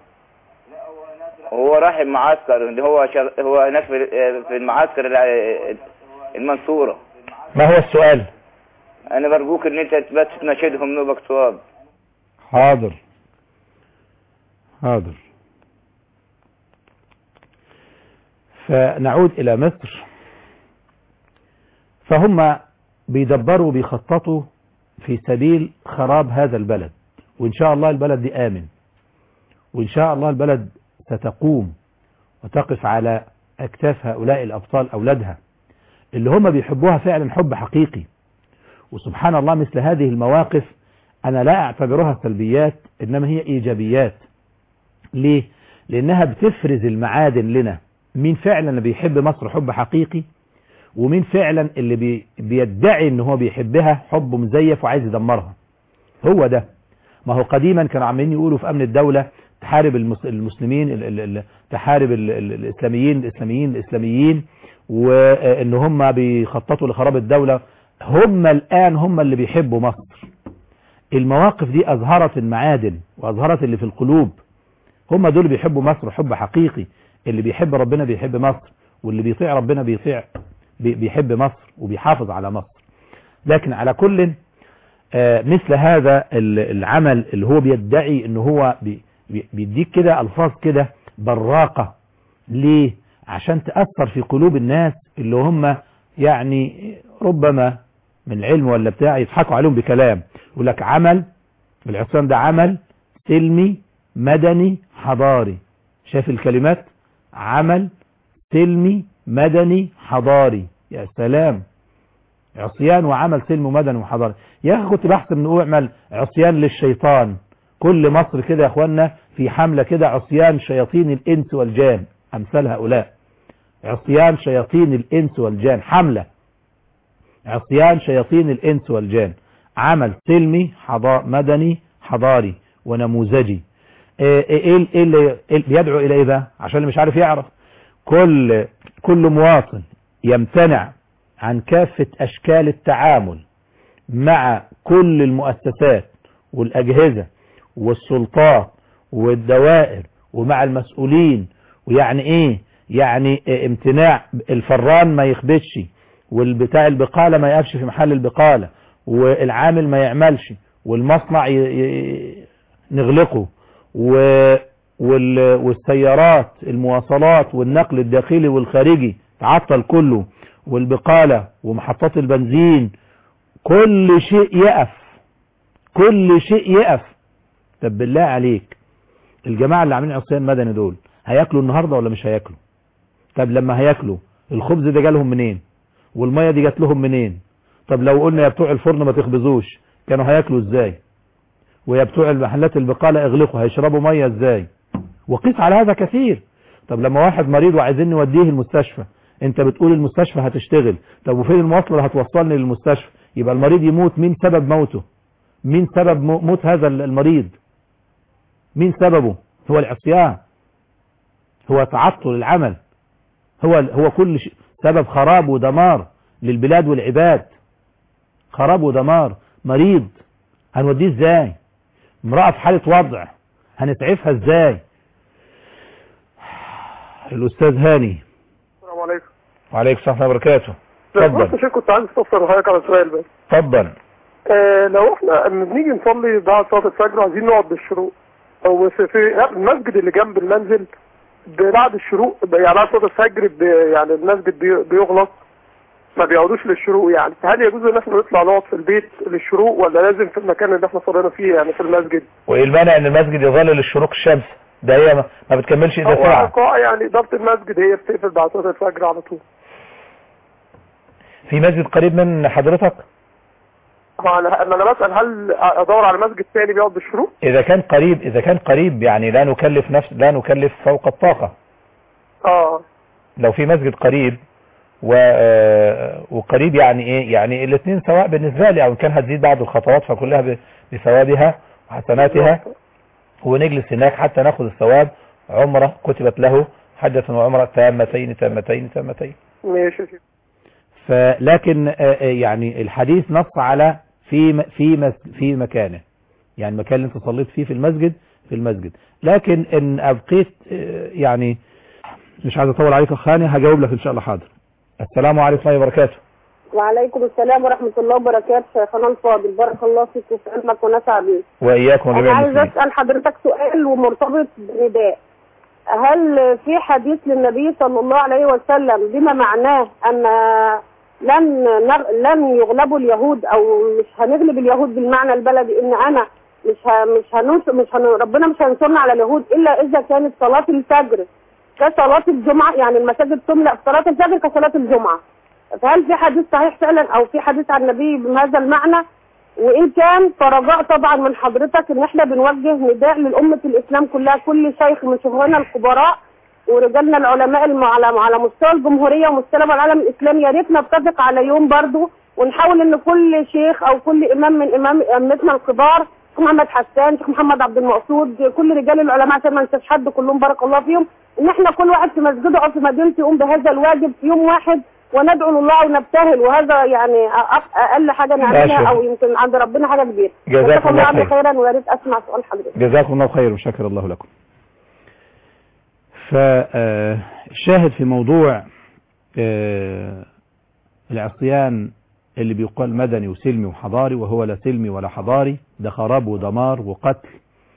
هو راح المعسكر اللي هو شغ... هو هناك في في المعسكر الع- المنصورة ما هو السؤال انا برجوك ان انت بس تناشدهم نوبك صواب حاضر حاضر فنعود إلى مصر فهم بيدبروا بيخططوا في سبيل خراب هذا البلد وإن شاء الله البلد دي آمن وإن شاء الله البلد ستقوم وتقف على أكتاف هؤلاء الأبطال أولادها اللي هم بيحبوها فعلا حب حقيقي وسبحان الله مثل هذه المواقف أنا لا أعتبرها سلبيات إنما هي إيجابيات ليه؟ لأنها بتفرز المعادن لنا مين فعلا اللي بيحب مصر حب حقيقي ومين فعلا اللي بي بيدعي ان هو بيحبها حب مزيف وعايز يدمرها هو ده ما هو قديما كانوا عمالين يقولوا في امن الدولة تحارب المس- المسلمين ال- ال- ال- تحارب ال- ال- الاسلاميين الاسلاميين الاسلاميين وان هم بيخططوا لخراب الدولة هم الان هم اللي بيحبوا مصر المواقف دي اظهرت المعادن واظهرت اللي في القلوب هم دول بيحبوا مصر حب حقيقي اللي بيحب ربنا بيحب مصر واللي بيطيع ربنا بيطيع بي- بيحب مصر وبيحافظ على مصر لكن على كل آه، مثل هذا ال- العمل اللي هو بيدعي ان هو بي- بي- بيديك كده الفاظ كده براقة ليه عشان تأثر في قلوب الناس اللي هم يعني ربما من العلم ولا بتاع يضحكوا عليهم بكلام يقول لك عمل العصيان ده عمل سلمي مدني حضاري شايف الكلمات عمل سلمي مدني حضاري يا سلام عصيان وعمل سلمي مدني وحضاري يا اخي كنت بحسب انه اعمل عصيان للشيطان كل مصر كده يا اخوانا في حملة كده عصيان شياطين الانس والجان امثال هؤلاء عصيان شياطين الانس والجان حملة عصيان شياطين الانس والجان عمل سلمي حضا مدني حضاري ونموذجي ايه ايه ايه اللي إيه بيدعو الى ايه بقى عشان اللي مش عارف يعرف كل كل مواطن يمتنع عن كافة اشكال التعامل مع كل المؤسسات والاجهزة والسلطات والدوائر ومع المسؤولين ويعني ايه يعني إيه امتناع الفران ما يخبتش والبتاع البقالة ما يقفش في محل البقالة والعامل ما يعملش والمصنع ي... ي... نغلقه و... وال... والسيارات المواصلات والنقل الداخلي والخارجي تعطل كله والبقالة ومحطات البنزين كل شيء يقف كل شيء يقف طب بالله عليك الجماعة اللي عاملين عصيان مدني دول هياكلوا النهاردة ولا مش هياكلوا طب لما هياكلوا الخبز ده جالهم منين والمية دي جات لهم منين طب لو قلنا يا بتوع الفرن ما تخبزوش كانوا هياكلوا ازاي ويا بتوع المحلات البقالة اغلقوا هيشربوا مية ازاي وقيس على هذا كثير طب لما واحد مريض وعايزين نوديه المستشفى انت بتقول المستشفى هتشتغل طب وفين المواصلة اللي هتوصلني للمستشفى يبقى المريض يموت مين سبب موته مين سبب مو- موت هذا المريض مين سببه هو العصيان هو تعطل العمل هو هو كل شيء سبب خراب ودمار للبلاد والعباد خراب ودمار مريض هنوديه ازاي امرأة في حالة وضع هنسعفها ازاي الاستاذ هاني السلام عليكم وعليكم السلام ورحمة الله وبركاته بس اتفضل شيخ كنت عايز استفسر حضرتك على سؤال بس اتفضل آه لو احنا لما بنيجي نصلي بعد صلاه الفجر وعايزين نقعد بالشروق او في في المسجد اللي جنب المنزل بعد الشروق يعني بعد صلاه الفجر ب- يعني المسجد بي- بيغلق ما بيقعدوش للشروق يعني فهل يجوز ان احنا نطلع نقعد في البيت للشروق ولا لازم في المكان اللي احنا صلينا فيه يعني في المسجد وايه المانع ان المسجد يظل للشروق الشمس ده هي ما- ما بتكملش اذا هو ساعة قاعة يعني اداره المسجد هي بتقفل بعد صلاه الفجر على طول في مسجد قريب من حضرتك هو انا أنا- انا بسال هل ادور على مسجد تاني بيقعد بالشروق اذا كان قريب اذا كان قريب يعني لا نكلف نفس لا نكلف فوق الطاقة اه لو في مسجد قريب و آه، وقريب يعني ايه يعني الاثنين سواء بالنسبة لي او ان كان هتزيد بعض الخطوات فكلها ب- بثوابها وحسناتها ونجلس هناك حتى ناخذ الثواب عمرة كتبت له حجة وعمرة تامتين تامتين تامتين ماشي يا شيخ. فلكن آه، آه، يعني الحديث نص على في م- في مس- في مكانه يعني المكان اللي انت صليت فيه في المسجد في المسجد لكن ان ابقيت آه، يعني مش عايز اطول عليك يا اخواني هجاوب لك ان شاء الله حاضر السلام عليكم ورحمه الله وبركاته وعليكم السلام ورحمة الله وبركاته شيخنا الفاضل بارك الله فيك وفي علمك ونفع بيك واياكم أنا وجميع عايز المسلمين أسأل حضرتك سؤال ومرتبط بنداء هل في حديث للنبي صلى الله عليه وسلم بما معناه أن لن نغ... لن يغلبوا اليهود أو مش هنغلب اليهود بالمعنى البلدي إن أنا مش ه... مش هنص... مش هن... ربنا مش هينصرنا على اليهود إلا إذا كانت صلاة الفجر كصلاة الجمعة يعني المساجد تملأ في صلاة الفجر كصلاة الجمعة فهل في حديث صحيح فعلا او في حديث عن النبي بهذا المعنى وان كان فرجاء طبعا من حضرتك ان احنا بنوجه نداء للأمة الاسلام كلها كل شيخ من شيوخنا الكبراء ورجالنا العلماء الم- على على مستوى الجمهوريه ومستوى العالم الاسلامي يا ريت نتفق على يوم برضو ونحاول ان كل شيخ او كل امام من امام ائمتنا الكبار شيخ محمد حسان شيخ محمد عبد المقصود كل رجال العلماء عشان ما ننساش حد كلهم بارك الله فيهم ان احنا كل واحد في مسجده او في مدينته يقوم بهذا الواجب في يوم واحد وندعو الله ونبتهل وهذا يعني أق- اقل حاجه نعملها شكرا. او يمكن عند ربنا حاجه كبيره جزاكم جزاكم الله الله عني خير. خيرا ويا ريت اسمع سؤال حضرتك جزاكم الله خير وشكر الله لكم فالشاهد في موضوع آه، العصيان اللي بيقال مدني وسلمي وحضاري وهو لا سلمي ولا حضاري ده خراب ودمار وقتل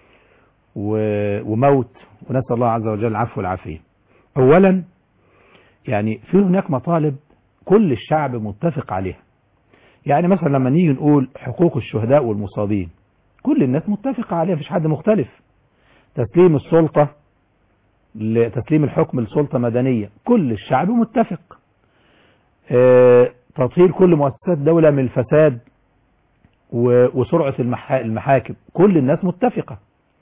و- وموت ونسأل الله عز وجل العفو والعافية أولا يعني في هناك مطالب كل الشعب متفق عليها يعني مثلا لما نيجي نقول حقوق الشهداء والمصابين كل الناس متفقة عليها مفيش حد مختلف تسليم السلطة لتسليم الحكم لسلطة مدنية كل الشعب متفق آه، تطهير كل مؤسسات دولة من الفساد و- وسرعة المحا- المحاكم كل الناس متفقة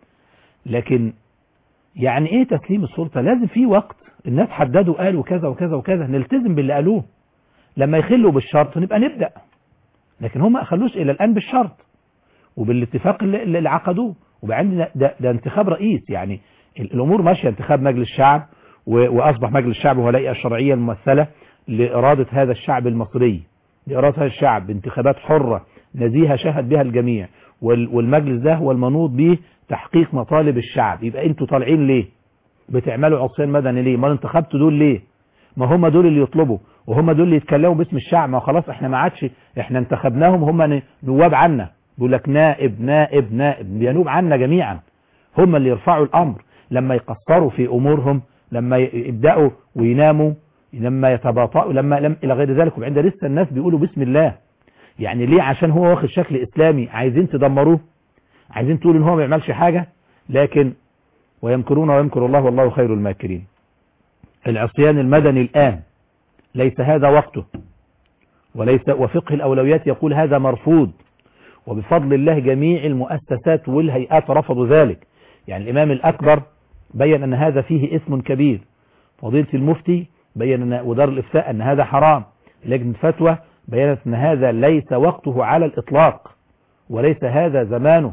لكن يعني ايه تسليم السلطة لازم في وقت الناس حددوا قالوا كذا وكذا وكذا نلتزم باللي قالوه لما يخلوا بالشرط نبقى نبدأ لكن هم ما خلوش الى الان بالشرط وبالاتفاق اللي, اللي عقدوه وبعدين ده, ده, ده انتخاب رئيس يعني ال- الامور ماشيه انتخاب مجلس الشعب و- واصبح مجلس الشعب هو الهيئه الشرعيه الممثله لاراده هذا الشعب المصري لاراده هذا الشعب بانتخابات حره نزيهه شهد بها الجميع وال- والمجلس ده هو المنوط به تحقيق مطالب الشعب يبقى انتوا طالعين ليه بتعملوا عصيان مدني ليه ما انتخبتوا دول ليه ما هم دول اللي يطلبوا وهم دول اللي يتكلموا باسم الشعب ما خلاص احنا ما عادش احنا انتخبناهم هم ن- نواب عنا بيقول لك نائب نائب نائب ينوب عنا جميعا هم اللي يرفعوا الامر لما يقصروا في امورهم لما ي- يبداوا ويناموا لما يتباطؤوا لما لم الى غير ذلك وعند لسه الناس بيقولوا بسم الله يعني ليه عشان هو واخد شكل اسلامي عايزين تدمروه عايزين تقولوا ان هو ما بيعملش حاجه لكن ويمكرون ويمكر الله والله خير الماكرين العصيان المدني الآن ليس هذا وقته وليس وفقه الأولويات يقول هذا مرفوض وبفضل الله جميع المؤسسات والهيئات رفضوا ذلك يعني الإمام الأكبر بين أن هذا فيه اسم كبير فضيلة المفتي بين أن ودار الإفتاء أن هذا حرام لجنة فتوى بينت أن هذا ليس وقته على الإطلاق وليس هذا زمانه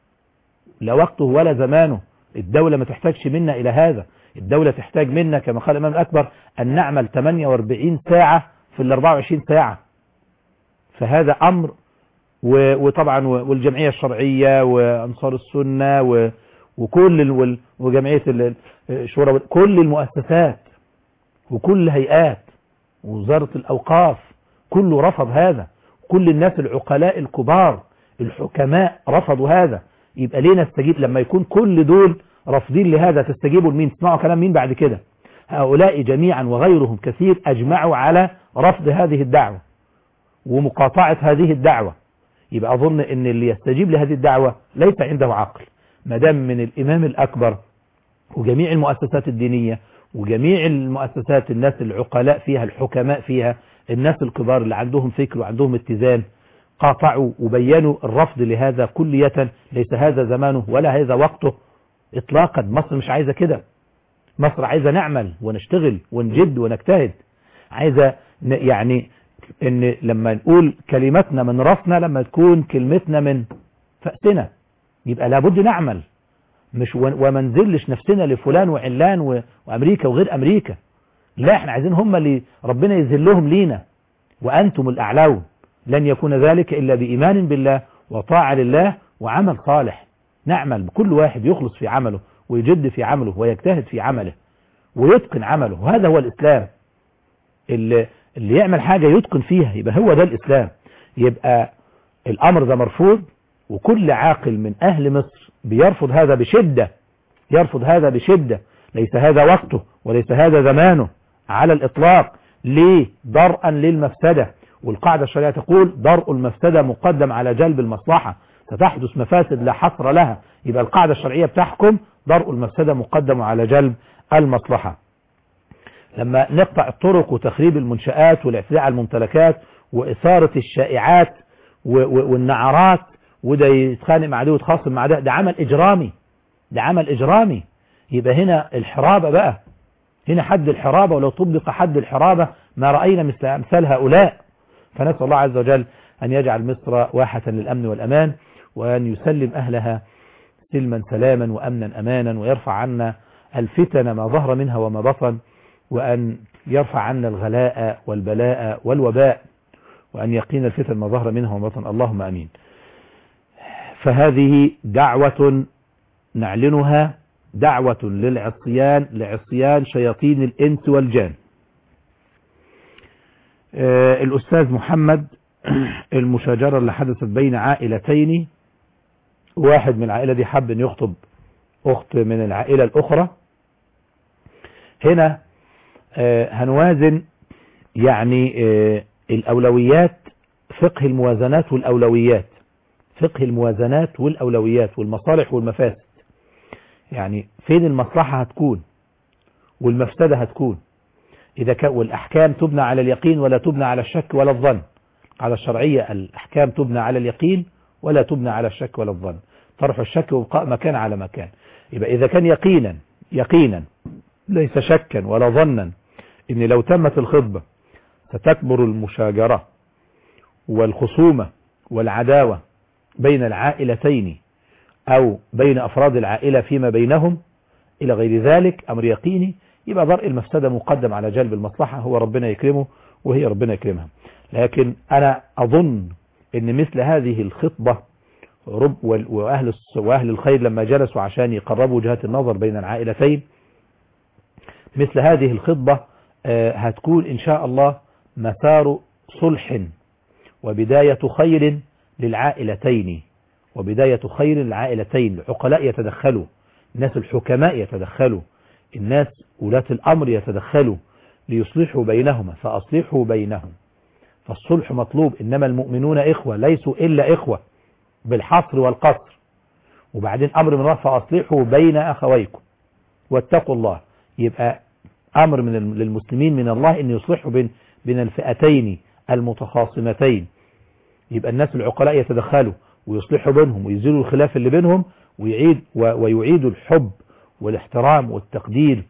لا وقته ولا زمانه الدولة ما تحتاجش منا إلى هذا الدولة تحتاج منا كما قال الإمام الأكبر أن نعمل 48 ساعة في ال 24 ساعة فهذا أمر و- وطبعا و- والجمعية الشرعية وأنصار السنة و- وكل ال- وال- وجمعية ال- الشورى وال- كل المؤسسات وكل الهيئات ووزارة الأوقاف كله رفض هذا كل الناس العقلاء الكبار الحكماء رفضوا هذا يبقى ليه نستجيب لما يكون كل دول رافضين لهذا تستجيبوا لمين تسمعوا كلام مين بعد كده هؤلاء جميعا وغيرهم كثير أجمعوا على رفض هذه الدعوة ومقاطعة هذه الدعوة يبقى أظن أن اللي يستجيب لهذه الدعوة ليس عنده عقل ما دام من الإمام الأكبر وجميع المؤسسات الدينية وجميع المؤسسات الناس العقلاء فيها الحكماء فيها الناس الكبار اللي عندهم فكر وعندهم اتزان قاطعوا وبينوا الرفض لهذا كلية ليس هذا زمانه ولا هذا وقته اطلاقا مصر مش عايزة كده مصر عايزة نعمل ونشتغل ونجد ونجتهد عايزة ن- يعني ان لما نقول كلمتنا من راسنا لما تكون كلمتنا من فأسنا يبقى لابد نعمل مش و- وما نذلش نفسنا لفلان وعلان و- وامريكا وغير امريكا لا احنا عايزين هم اللي ربنا يذلهم لينا وانتم الاعلون لن يكون ذلك إلا بإيمان بالله وطاعة لله وعمل صالح نعمل بكل واحد يخلص في عمله ويجد في عمله ويجتهد في عمله ويتقن عمله وهذا هو الإسلام اللي, اللي يعمل حاجة يتقن فيها يبقى هو ده الإسلام يبقى الأمر ده مرفوض وكل عاقل من أهل مصر بيرفض هذا بشدة يرفض هذا بشدة ليس هذا وقته وليس هذا زمانه على الإطلاق ليه درءا للمفسدة والقاعدة الشرعية تقول درء المفسدة مقدم على جلب المصلحة ستحدث مفاسد لا حصر لها يبقى القاعدة الشرعية بتحكم درء المفسدة مقدم على جلب المصلحة لما نقطع الطرق وتخريب المنشآت والاعتداء على الممتلكات وإثارة الشائعات والنعرات وده يتخانق مع ده ويتخاصم مع ده ده عمل إجرامي ده عمل إجرامي يبقى هنا الحرابة بقى هنا حد الحرابة ولو طبق حد الحرابة ما رأينا مثل أمثال هؤلاء فنسأل الله عز وجل أن يجعل مصر واحة للأمن والأمان وأن يسلم أهلها سلما سلاما وأمنا أمانا ويرفع عنا الفتن ما ظهر منها وما بطن وأن يرفع عنا الغلاء والبلاء والوباء وأن يقين الفتن ما ظهر منها وما بطن اللهم أمين فهذه دعوة نعلنها دعوة للعصيان لعصيان شياطين الإنس والجان آه الأستاذ محمد المشاجرة اللي حدثت بين عائلتين واحد من العائلة دي حب أن يخطب أخت من العائلة الأخرى هنا آه هنوازن يعني آه الأولويات فقه الموازنات والأولويات فقه الموازنات والأولويات والمصالح والمفاسد يعني فين المصلحة هتكون والمفسدة هتكون إذا كان والأحكام تبنى على اليقين ولا تبنى على الشك ولا الظن على الشرعية الأحكام تبنى على اليقين ولا تبنى على الشك ولا الظن طرح الشك وبقاء مكان على مكان يبقى إذا كان يقينا يقينا ليس شكا ولا ظنا إن لو تمت الخطبة ستكبر المشاجرة والخصومة والعداوة بين العائلتين أو بين أفراد العائلة فيما بينهم إلى غير ذلك أمر يقيني يبقى ضرء المفسدة مقدم على جلب المصلحة هو ربنا يكرمه وهي ربنا يكرمها لكن أنا أظن أن مثل هذه الخطبة رب وأهل, وأهل الخير لما جلسوا عشان يقربوا وجهات النظر بين العائلتين مثل هذه الخطبة هتكون إن شاء الله مسار صلح وبداية خير للعائلتين وبداية خير للعائلتين العقلاء يتدخلوا الناس الحكماء يتدخلوا الناس ولاة الأمر يتدخلوا ليصلحوا بينهما فأصلحوا بينهم فالصلح مطلوب إنما المؤمنون إخوة ليسوا إلا إخوة بالحصر والقصر وبعدين أمر من الله فأصلحوا بين أخويكم واتقوا الله يبقى أمر من للمسلمين من الله أن يصلحوا بين, بين الفئتين المتخاصمتين يبقى الناس العقلاء يتدخلوا ويصلحوا بينهم ويزيلوا الخلاف اللي بينهم ويعيد ويعيدوا الحب والاحترام والتقدير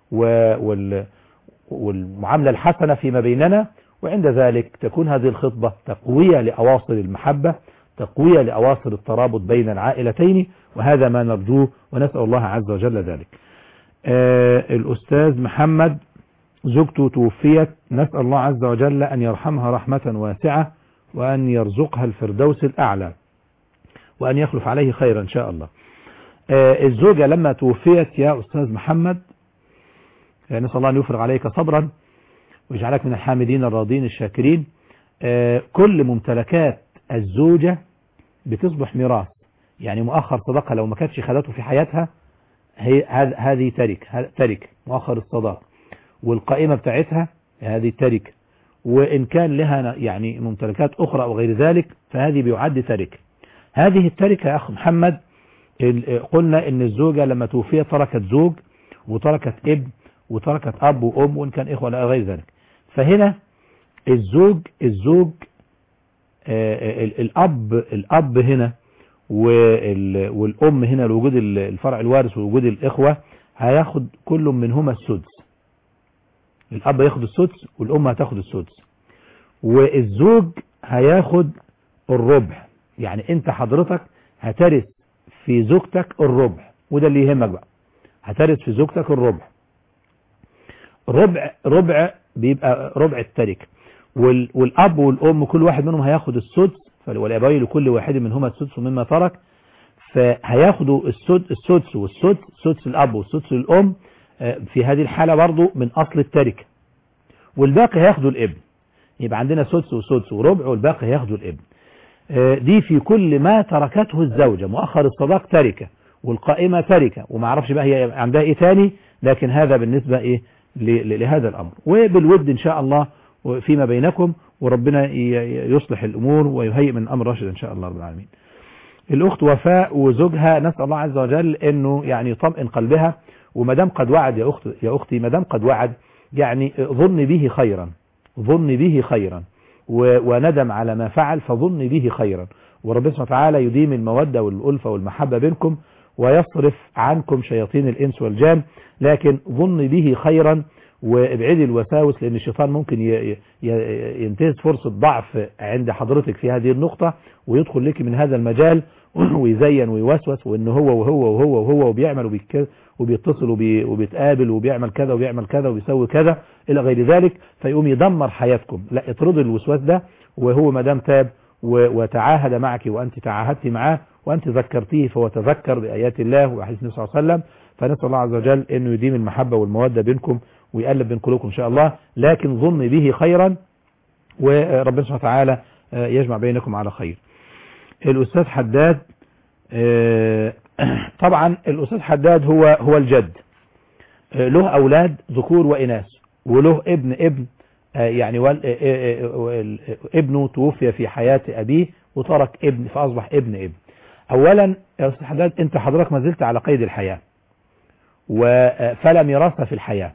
والمعاملة الحسنة فيما بيننا وعند ذلك تكون هذه الخطبة تقوية لأواصر المحبة تقوية لأواصر الترابط بين العائلتين وهذا ما نرجوه ونسأل الله عز وجل ذلك آه الأستاذ محمد زوجته توفيت نسأل الله عز وجل أن يرحمها رحمة واسعة وأن يرزقها الفردوس الأعلى وأن يخلف عليه خيرا إن شاء الله آه الزوجة لما توفيت يا أستاذ محمد آه نسأل الله أن يفرغ عليك صبرا ويجعلك من الحامدين الراضين الشاكرين آه كل ممتلكات الزوجة بتصبح ميراث يعني مؤخر صداقها لو ما كانتش خدته في حياتها هي هذه ترك ترك مؤخر الصداق والقائمة بتاعتها هذه ترك وإن كان لها يعني ممتلكات أخرى أو غير ذلك فهذه بيعد ترك هذه التركة يا أخ محمد قلنا إن الزوجة لما توفيت تركت زوج وتركت ابن وتركت أب وأم وإن كان إخوة لا غير ذلك فهنا الزوج الزوج الأب الأب هنا والأم هنا لوجود الفرع الوارث ووجود الإخوة هياخد كل منهما السدس الأب ياخد السدس والأم هتاخد السدس والزوج هياخد الربع يعني انت حضرتك هترث في زوجتك الربع وده اللي يهمك بقى هترث في زوجتك الربع ربع ربع بيبقى ربع التركه وال- والاب والام كل واحد منهم هياخد السدس والابوين لكل واحد منهما السدس مما ترك فهياخدوا السدس السدس والسدس سدس الاب والسدس الام آه، في هذه الحالة برضو من اصل التركة والباقي هياخدوا الابن يبقى عندنا سدس وسدس وربع والباقي هياخدوا الابن آه، دي في كل ما تركته الزوجة مؤخر الصداق تركة والقائمة تركة وما اعرفش بقى هي عندها ايه تاني لكن هذا بالنسبة ايه ل- ل- لهذا الامر وبالود ان شاء الله فيما بينكم وربنا ي- ي- يصلح الامور ويهيئ من الامر راشد ان شاء الله رب العالمين الاخت وفاء وزوجها نسال الله عز وجل انه يعني يطمئن قلبها وما دام قد وعد يا اخت يا اختي ما دام قد وعد يعني ظن به خيرا ظن به خيرا و- وندم على ما فعل فظن به خيرا وربنا سبحانه وتعالى يديم المودة والألفة والمحبة بينكم ويصرف عنكم شياطين الإنس والجان لكن ظن به خيرا وابعدي الوساوس لأن الشيطان ممكن ي- ي- ينتهز فرصة ضعف عند حضرتك في هذه النقطة ويدخل لك من هذا المجال ويزين ويوسوس وإن هو وهو وهو وهو وبيعمل وبيك- وبيتصل وبي- وبيتقابل وبيعمل كذا وبيعمل كذا وبيسوي كذا إلى غير ذلك فيقوم يدمر حياتكم لا اطردوا الوسواس ده وهو ما دام تاب و- وتعاهد معك وأنت تعاهدت معاه وأنت ذكرتيه فهو تذكر بآيات الله وأحاديث النبي صلى الله عليه وسلم فنسأل الله عز وجل أنه يديم المحبة والمودة بينكم ويقلب بين قلوبكم إن شاء الله لكن ظن به خيرا وربنا سبحانه وتعالى آه، يجمع بينكم على خير الأستاذ حداد آه، طبعا الأستاذ حداد هو هو الجد آه، له أولاد ذكور وإناث وله ابن ابن آه، يعني وال- آه، آه، آه، آه، ابنه توفي في حياة أبيه وترك ابن فأصبح ابن ابن أولا يا أستاذ حداد أنت حضرتك ما زلت على قيد الحياة و- فلا ميراث في الحياة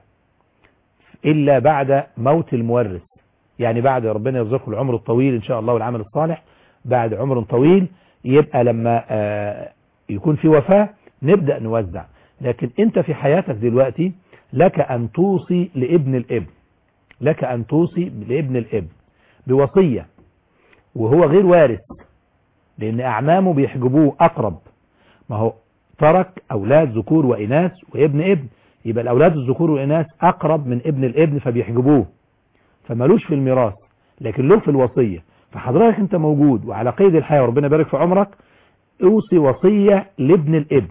إلا بعد موت المورث يعني بعد ربنا يرزقه العمر الطويل إن شاء الله والعمل الصالح بعد عمر طويل يبقى لما آه، يكون في وفاة نبدأ نوزع لكن انت في حياتك دلوقتي لك أن توصي لابن الابن لك أن توصي لابن الابن بوصية وهو غير وارث لأن أعمامه بيحجبوه أقرب ما هو ترك أولاد ذكور وإناث وابن ابن يبقى الأولاد الذكور والإناث أقرب من ابن الابن فبيحجبوه فمالوش في الميراث لكن له في الوصية فحضرتك انت موجود وعلى قيد الحياة وربنا يبارك في عمرك اوصي وصية لابن الابن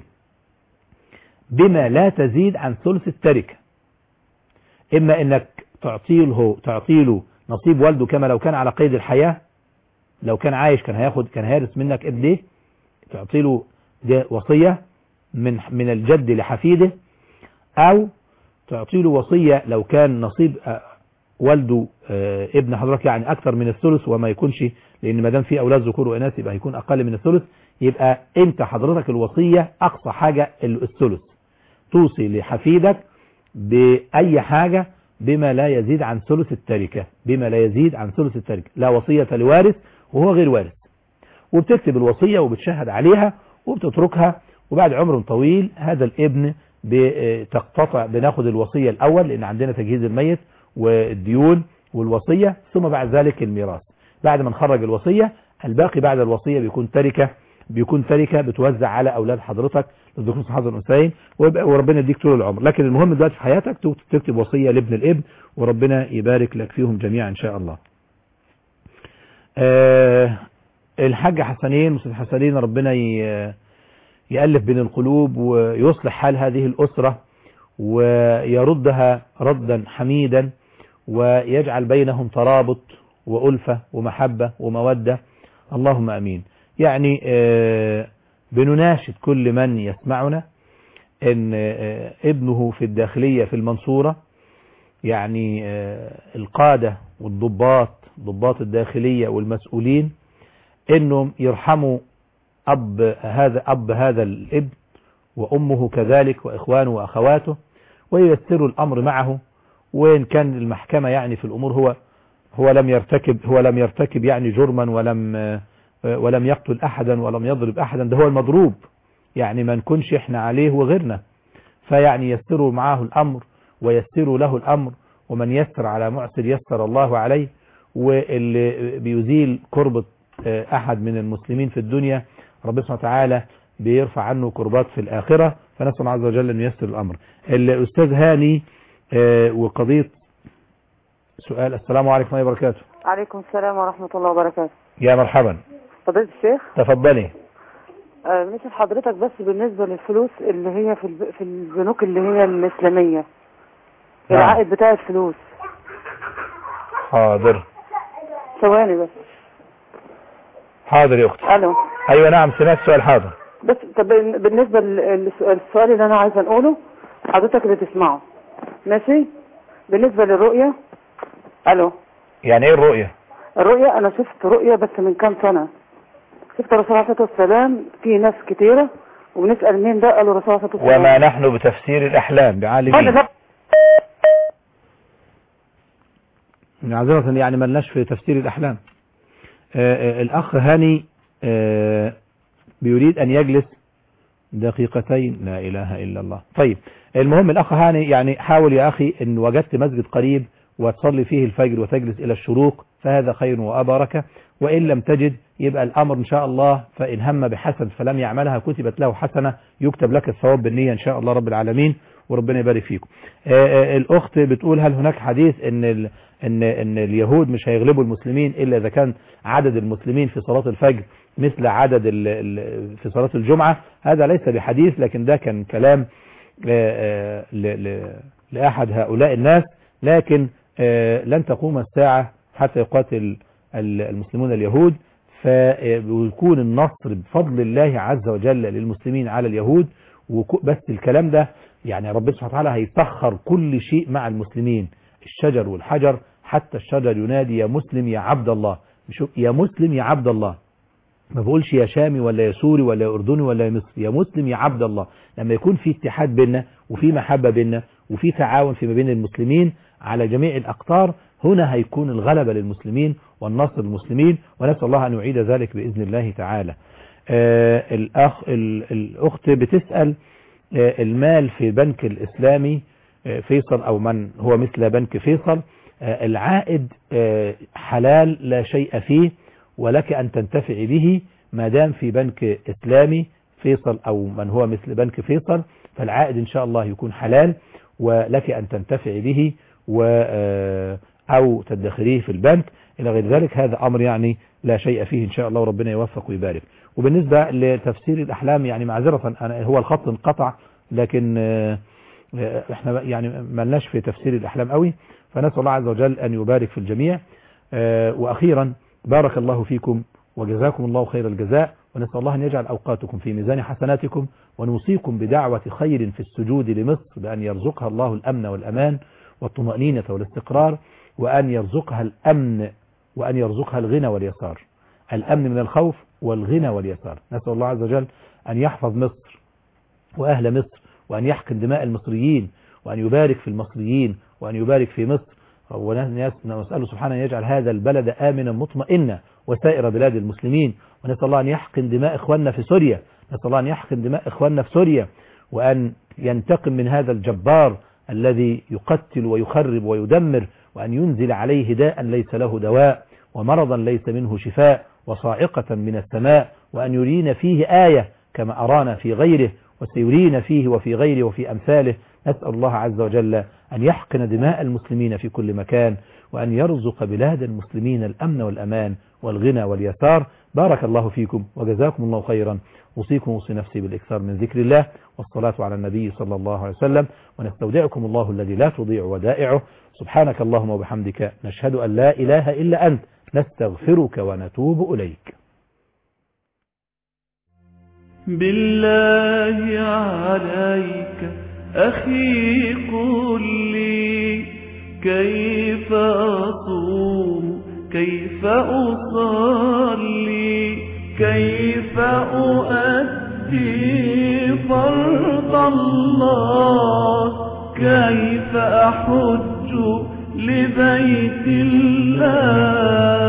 بما لا تزيد عن ثلث التركة اما انك تعطيله تعطيله نصيب والده كما لو كان على قيد الحياة لو كان عايش كان هياخد كان هيرث منك ابنه تعطيله ده وصية من من الجد لحفيده او تعطيله وصية لو كان نصيب آه، والده آه، ابن حضرتك يعني اكثر من الثلث وما يكونش لان ما دام في اولاد ذكور واناث يبقى هيكون اقل من الثلث يبقى انت حضرتك الوصية اقصى حاجة ال- الثلث توصي لحفيدك باي حاجة بما لا يزيد عن ثلث التركة بما لا يزيد عن ثلث التركة لا وصية لوارث وهو غير وارث وبتكتب الوصية وبتشهد عليها وبتتركها وبعد عمر طويل هذا الابن بتقتطع بناخد الوصية الأول لأن عندنا تجهيز الميت والديون والوصية ثم بعد ذلك الميراث بعد ما نخرج الوصية الباقي بعد الوصية بيكون تركة بيكون تركة بتوزع على أولاد حضرتك للذكور حظ الأنثيين ويبقى- وربنا يديك طول العمر لكن المهم دلوقتي في حياتك تكتب وصية لابن الابن وربنا يبارك لك فيهم جميعا إن شاء الله آه الحاج حسنين مستر حسنين ربنا ي- يألف بين القلوب ويصلح حال هذه الأسرة ويردها ردا حميدا ويجعل بينهم ترابط وألفة ومحبة ومودة اللهم أمين يعني آه، بنناشد كل من يسمعنا ان آه، ابنه في الداخلية في المنصورة يعني آه، القادة والضباط ضباط الداخلية والمسؤولين انهم يرحموا اب هذا اب هذا الابن وامه كذلك واخوانه واخواته وييسروا الامر معه وان كان المحكمة يعني في الامور هو هو لم يرتكب هو لم يرتكب يعني جرما ولم آه، ولم يقتل احدا ولم يضرب احدا ده هو المضروب يعني ما نكونش احنا عليه وغيرنا فيعني يسروا معه الامر ويسروا له الامر ومن يسر على معسر يسر الله عليه واللي بيزيل كربة آه، احد من المسلمين في الدنيا ربنا سبحانه وتعالى بيرفع عنه كربات في الاخرة فنسأل الله عز وجل ان ييسر الامر الاستاذ هاني آه، وقضية سؤال السلام عليكم ورحمة الله وبركاته عليكم السلام ورحمة الله وبركاته يا مرحبا فضيلة الشيخ تفضلي آه، مثل حضرتك بس بالنسبة للفلوس اللي هي في الب... في البنوك اللي هي الإسلامية نعم. العائد بتاع الفلوس حاضر ثواني بس حاضر يا أختي ألو أيوة نعم سمعت سؤال حاضر بس طب بالنسبة لل- للسؤال اللي أنا عايزة نقوله حضرتك اللي تسمعه ماشي بالنسبة للرؤية ألو يعني إيه الرؤية الرؤية أنا شفت رؤية بس من كام سنة شفت الرسول عليه الصلاة والسلام في ناس كتيرة وبنسأل مين ده قالوا الرسول عليه الصلاة والسلام وما نحن بتفسير الأحلام هذا بعالمين ده معذرة يعني ملناش في تفسير الأحلام آه، آه، الأخ هاني آه، بيريد أن يجلس دقيقتين لا إله إلا الله طيب المهم الأخ هاني يعني حاول يا أخي إن وجدت مسجد قريب وتصلي فيه الفجر وتجلس إلى الشروق فهذا خير وأبارك وإن لم تجد يبقى الأمر إن شاء الله فإن هم بحسن فلم يعملها كتبت له حسنة يكتب لك الثواب بالنية إن شاء الله رب العالمين وربنا يبارك فيكم آه، آه، الأخت بتقول هل هناك حديث إن ال... ان ان اليهود مش هيغلبوا المسلمين الا اذا كان عدد المسلمين في صلاة الفجر مثل عدد ال ال في صلاة الجمعة هذا ليس بحديث لكن ده كان كلام آه، آه، ل- ل- لأحد هؤلاء الناس لكن آه، لن تقوم الساعة حتى يقاتل ال- المسلمون اليهود فيكون النصر بفضل الله عز وجل للمسلمين على اليهود وك- بس الكلام ده يعني ربنا سبحانه وتعالى هيسخر كل شيء مع المسلمين الشجر والحجر حتى الشجر ينادي يا مسلم يا عبد الله مش يا مسلم يا عبد الله ما بقولش يا شامي ولا يا سوري ولا يا أردني ولا يا مصري يا مسلم يا عبد الله لما يكون في اتحاد بيننا وفي محبة بيننا وفي تعاون فيما بين المسلمين على جميع الأقطار هنا هيكون الغلبة للمسلمين والنصر للمسلمين ونسأل الله أن يعيد ذلك بإذن الله تعالى آه الأخ ال- الأخت بتسأل آه المال في بنك الإسلامي آه فيصل أو من هو مثل بنك فيصل آه العائد آه حلال لا شيء فيه ولك أن تنتفع به ما دام في بنك إسلامي فيصل أو من هو مثل بنك فيصل فالعائد إن شاء الله يكون حلال ولك أن تنتفع به و آه، أو تدخريه في البنك إلى غير ذلك هذا أمر يعني لا شيء فيه إن شاء الله وربنا يوفق ويبارك وبالنسبة لتفسير الأحلام يعني معذرة أنا هو الخط انقطع لكن آه، آه، احنا يعني ملناش في تفسير الأحلام قوي فنسأل الله عز وجل أن يبارك في الجميع آه، وأخيرا بارك الله فيكم وجزاكم الله خير الجزاء ونسأل الله أن يجعل أوقاتكم في ميزان حسناتكم ونوصيكم بدعوة خير في السجود لمصر بأن يرزقها الله الأمن والأمان والطمأنينة والاستقرار وأن يرزقها الأمن وأن يرزقها الغنى واليسار الأمن من الخوف والغنى واليسار نسأل الله عز وجل أن يحفظ مصر وأهل مصر وأن يحقن دماء المصريين وأن يبارك في المصريين وأن يبارك في مصر ونسأله سبحانه أن يجعل هذا البلد آمنا مطمئنا وسائر بلاد المسلمين ونسأل الله أن يحقن دماء إخواننا في سوريا نسأل الله أن يحقن دماء إخواننا في سوريا وأن ينتقم من هذا الجبار الذي يقتل ويخرب ويدمر وأن ينزل عليه داء ليس له دواء ومرضا ليس منه شفاء وصاعقة من السماء وأن يرينا فيه آية كما أرانا في غيره وسيرينا فيه وفي غيره وفي أمثاله نسأل الله عز وجل أن يحقن دماء المسلمين في كل مكان وأن يرزق بلاد المسلمين الأمن والأمان والغنى واليسار بارك الله فيكم وجزاكم الله خيرا أوصيكم وصي نفسي بالإكثار من ذكر الله والصلاة على النبي صلى الله عليه وسلم ونستودعكم الله الذي لا تضيع ودائعه سبحانك اللهم وبحمدك نشهد أن لا إله إلا أنت نستغفرك ونتوب إليك بالله عليك أخي قل لي كيف أصوم كيف أصلي كيف أؤدي فرض الله كيف أحج لبيت الله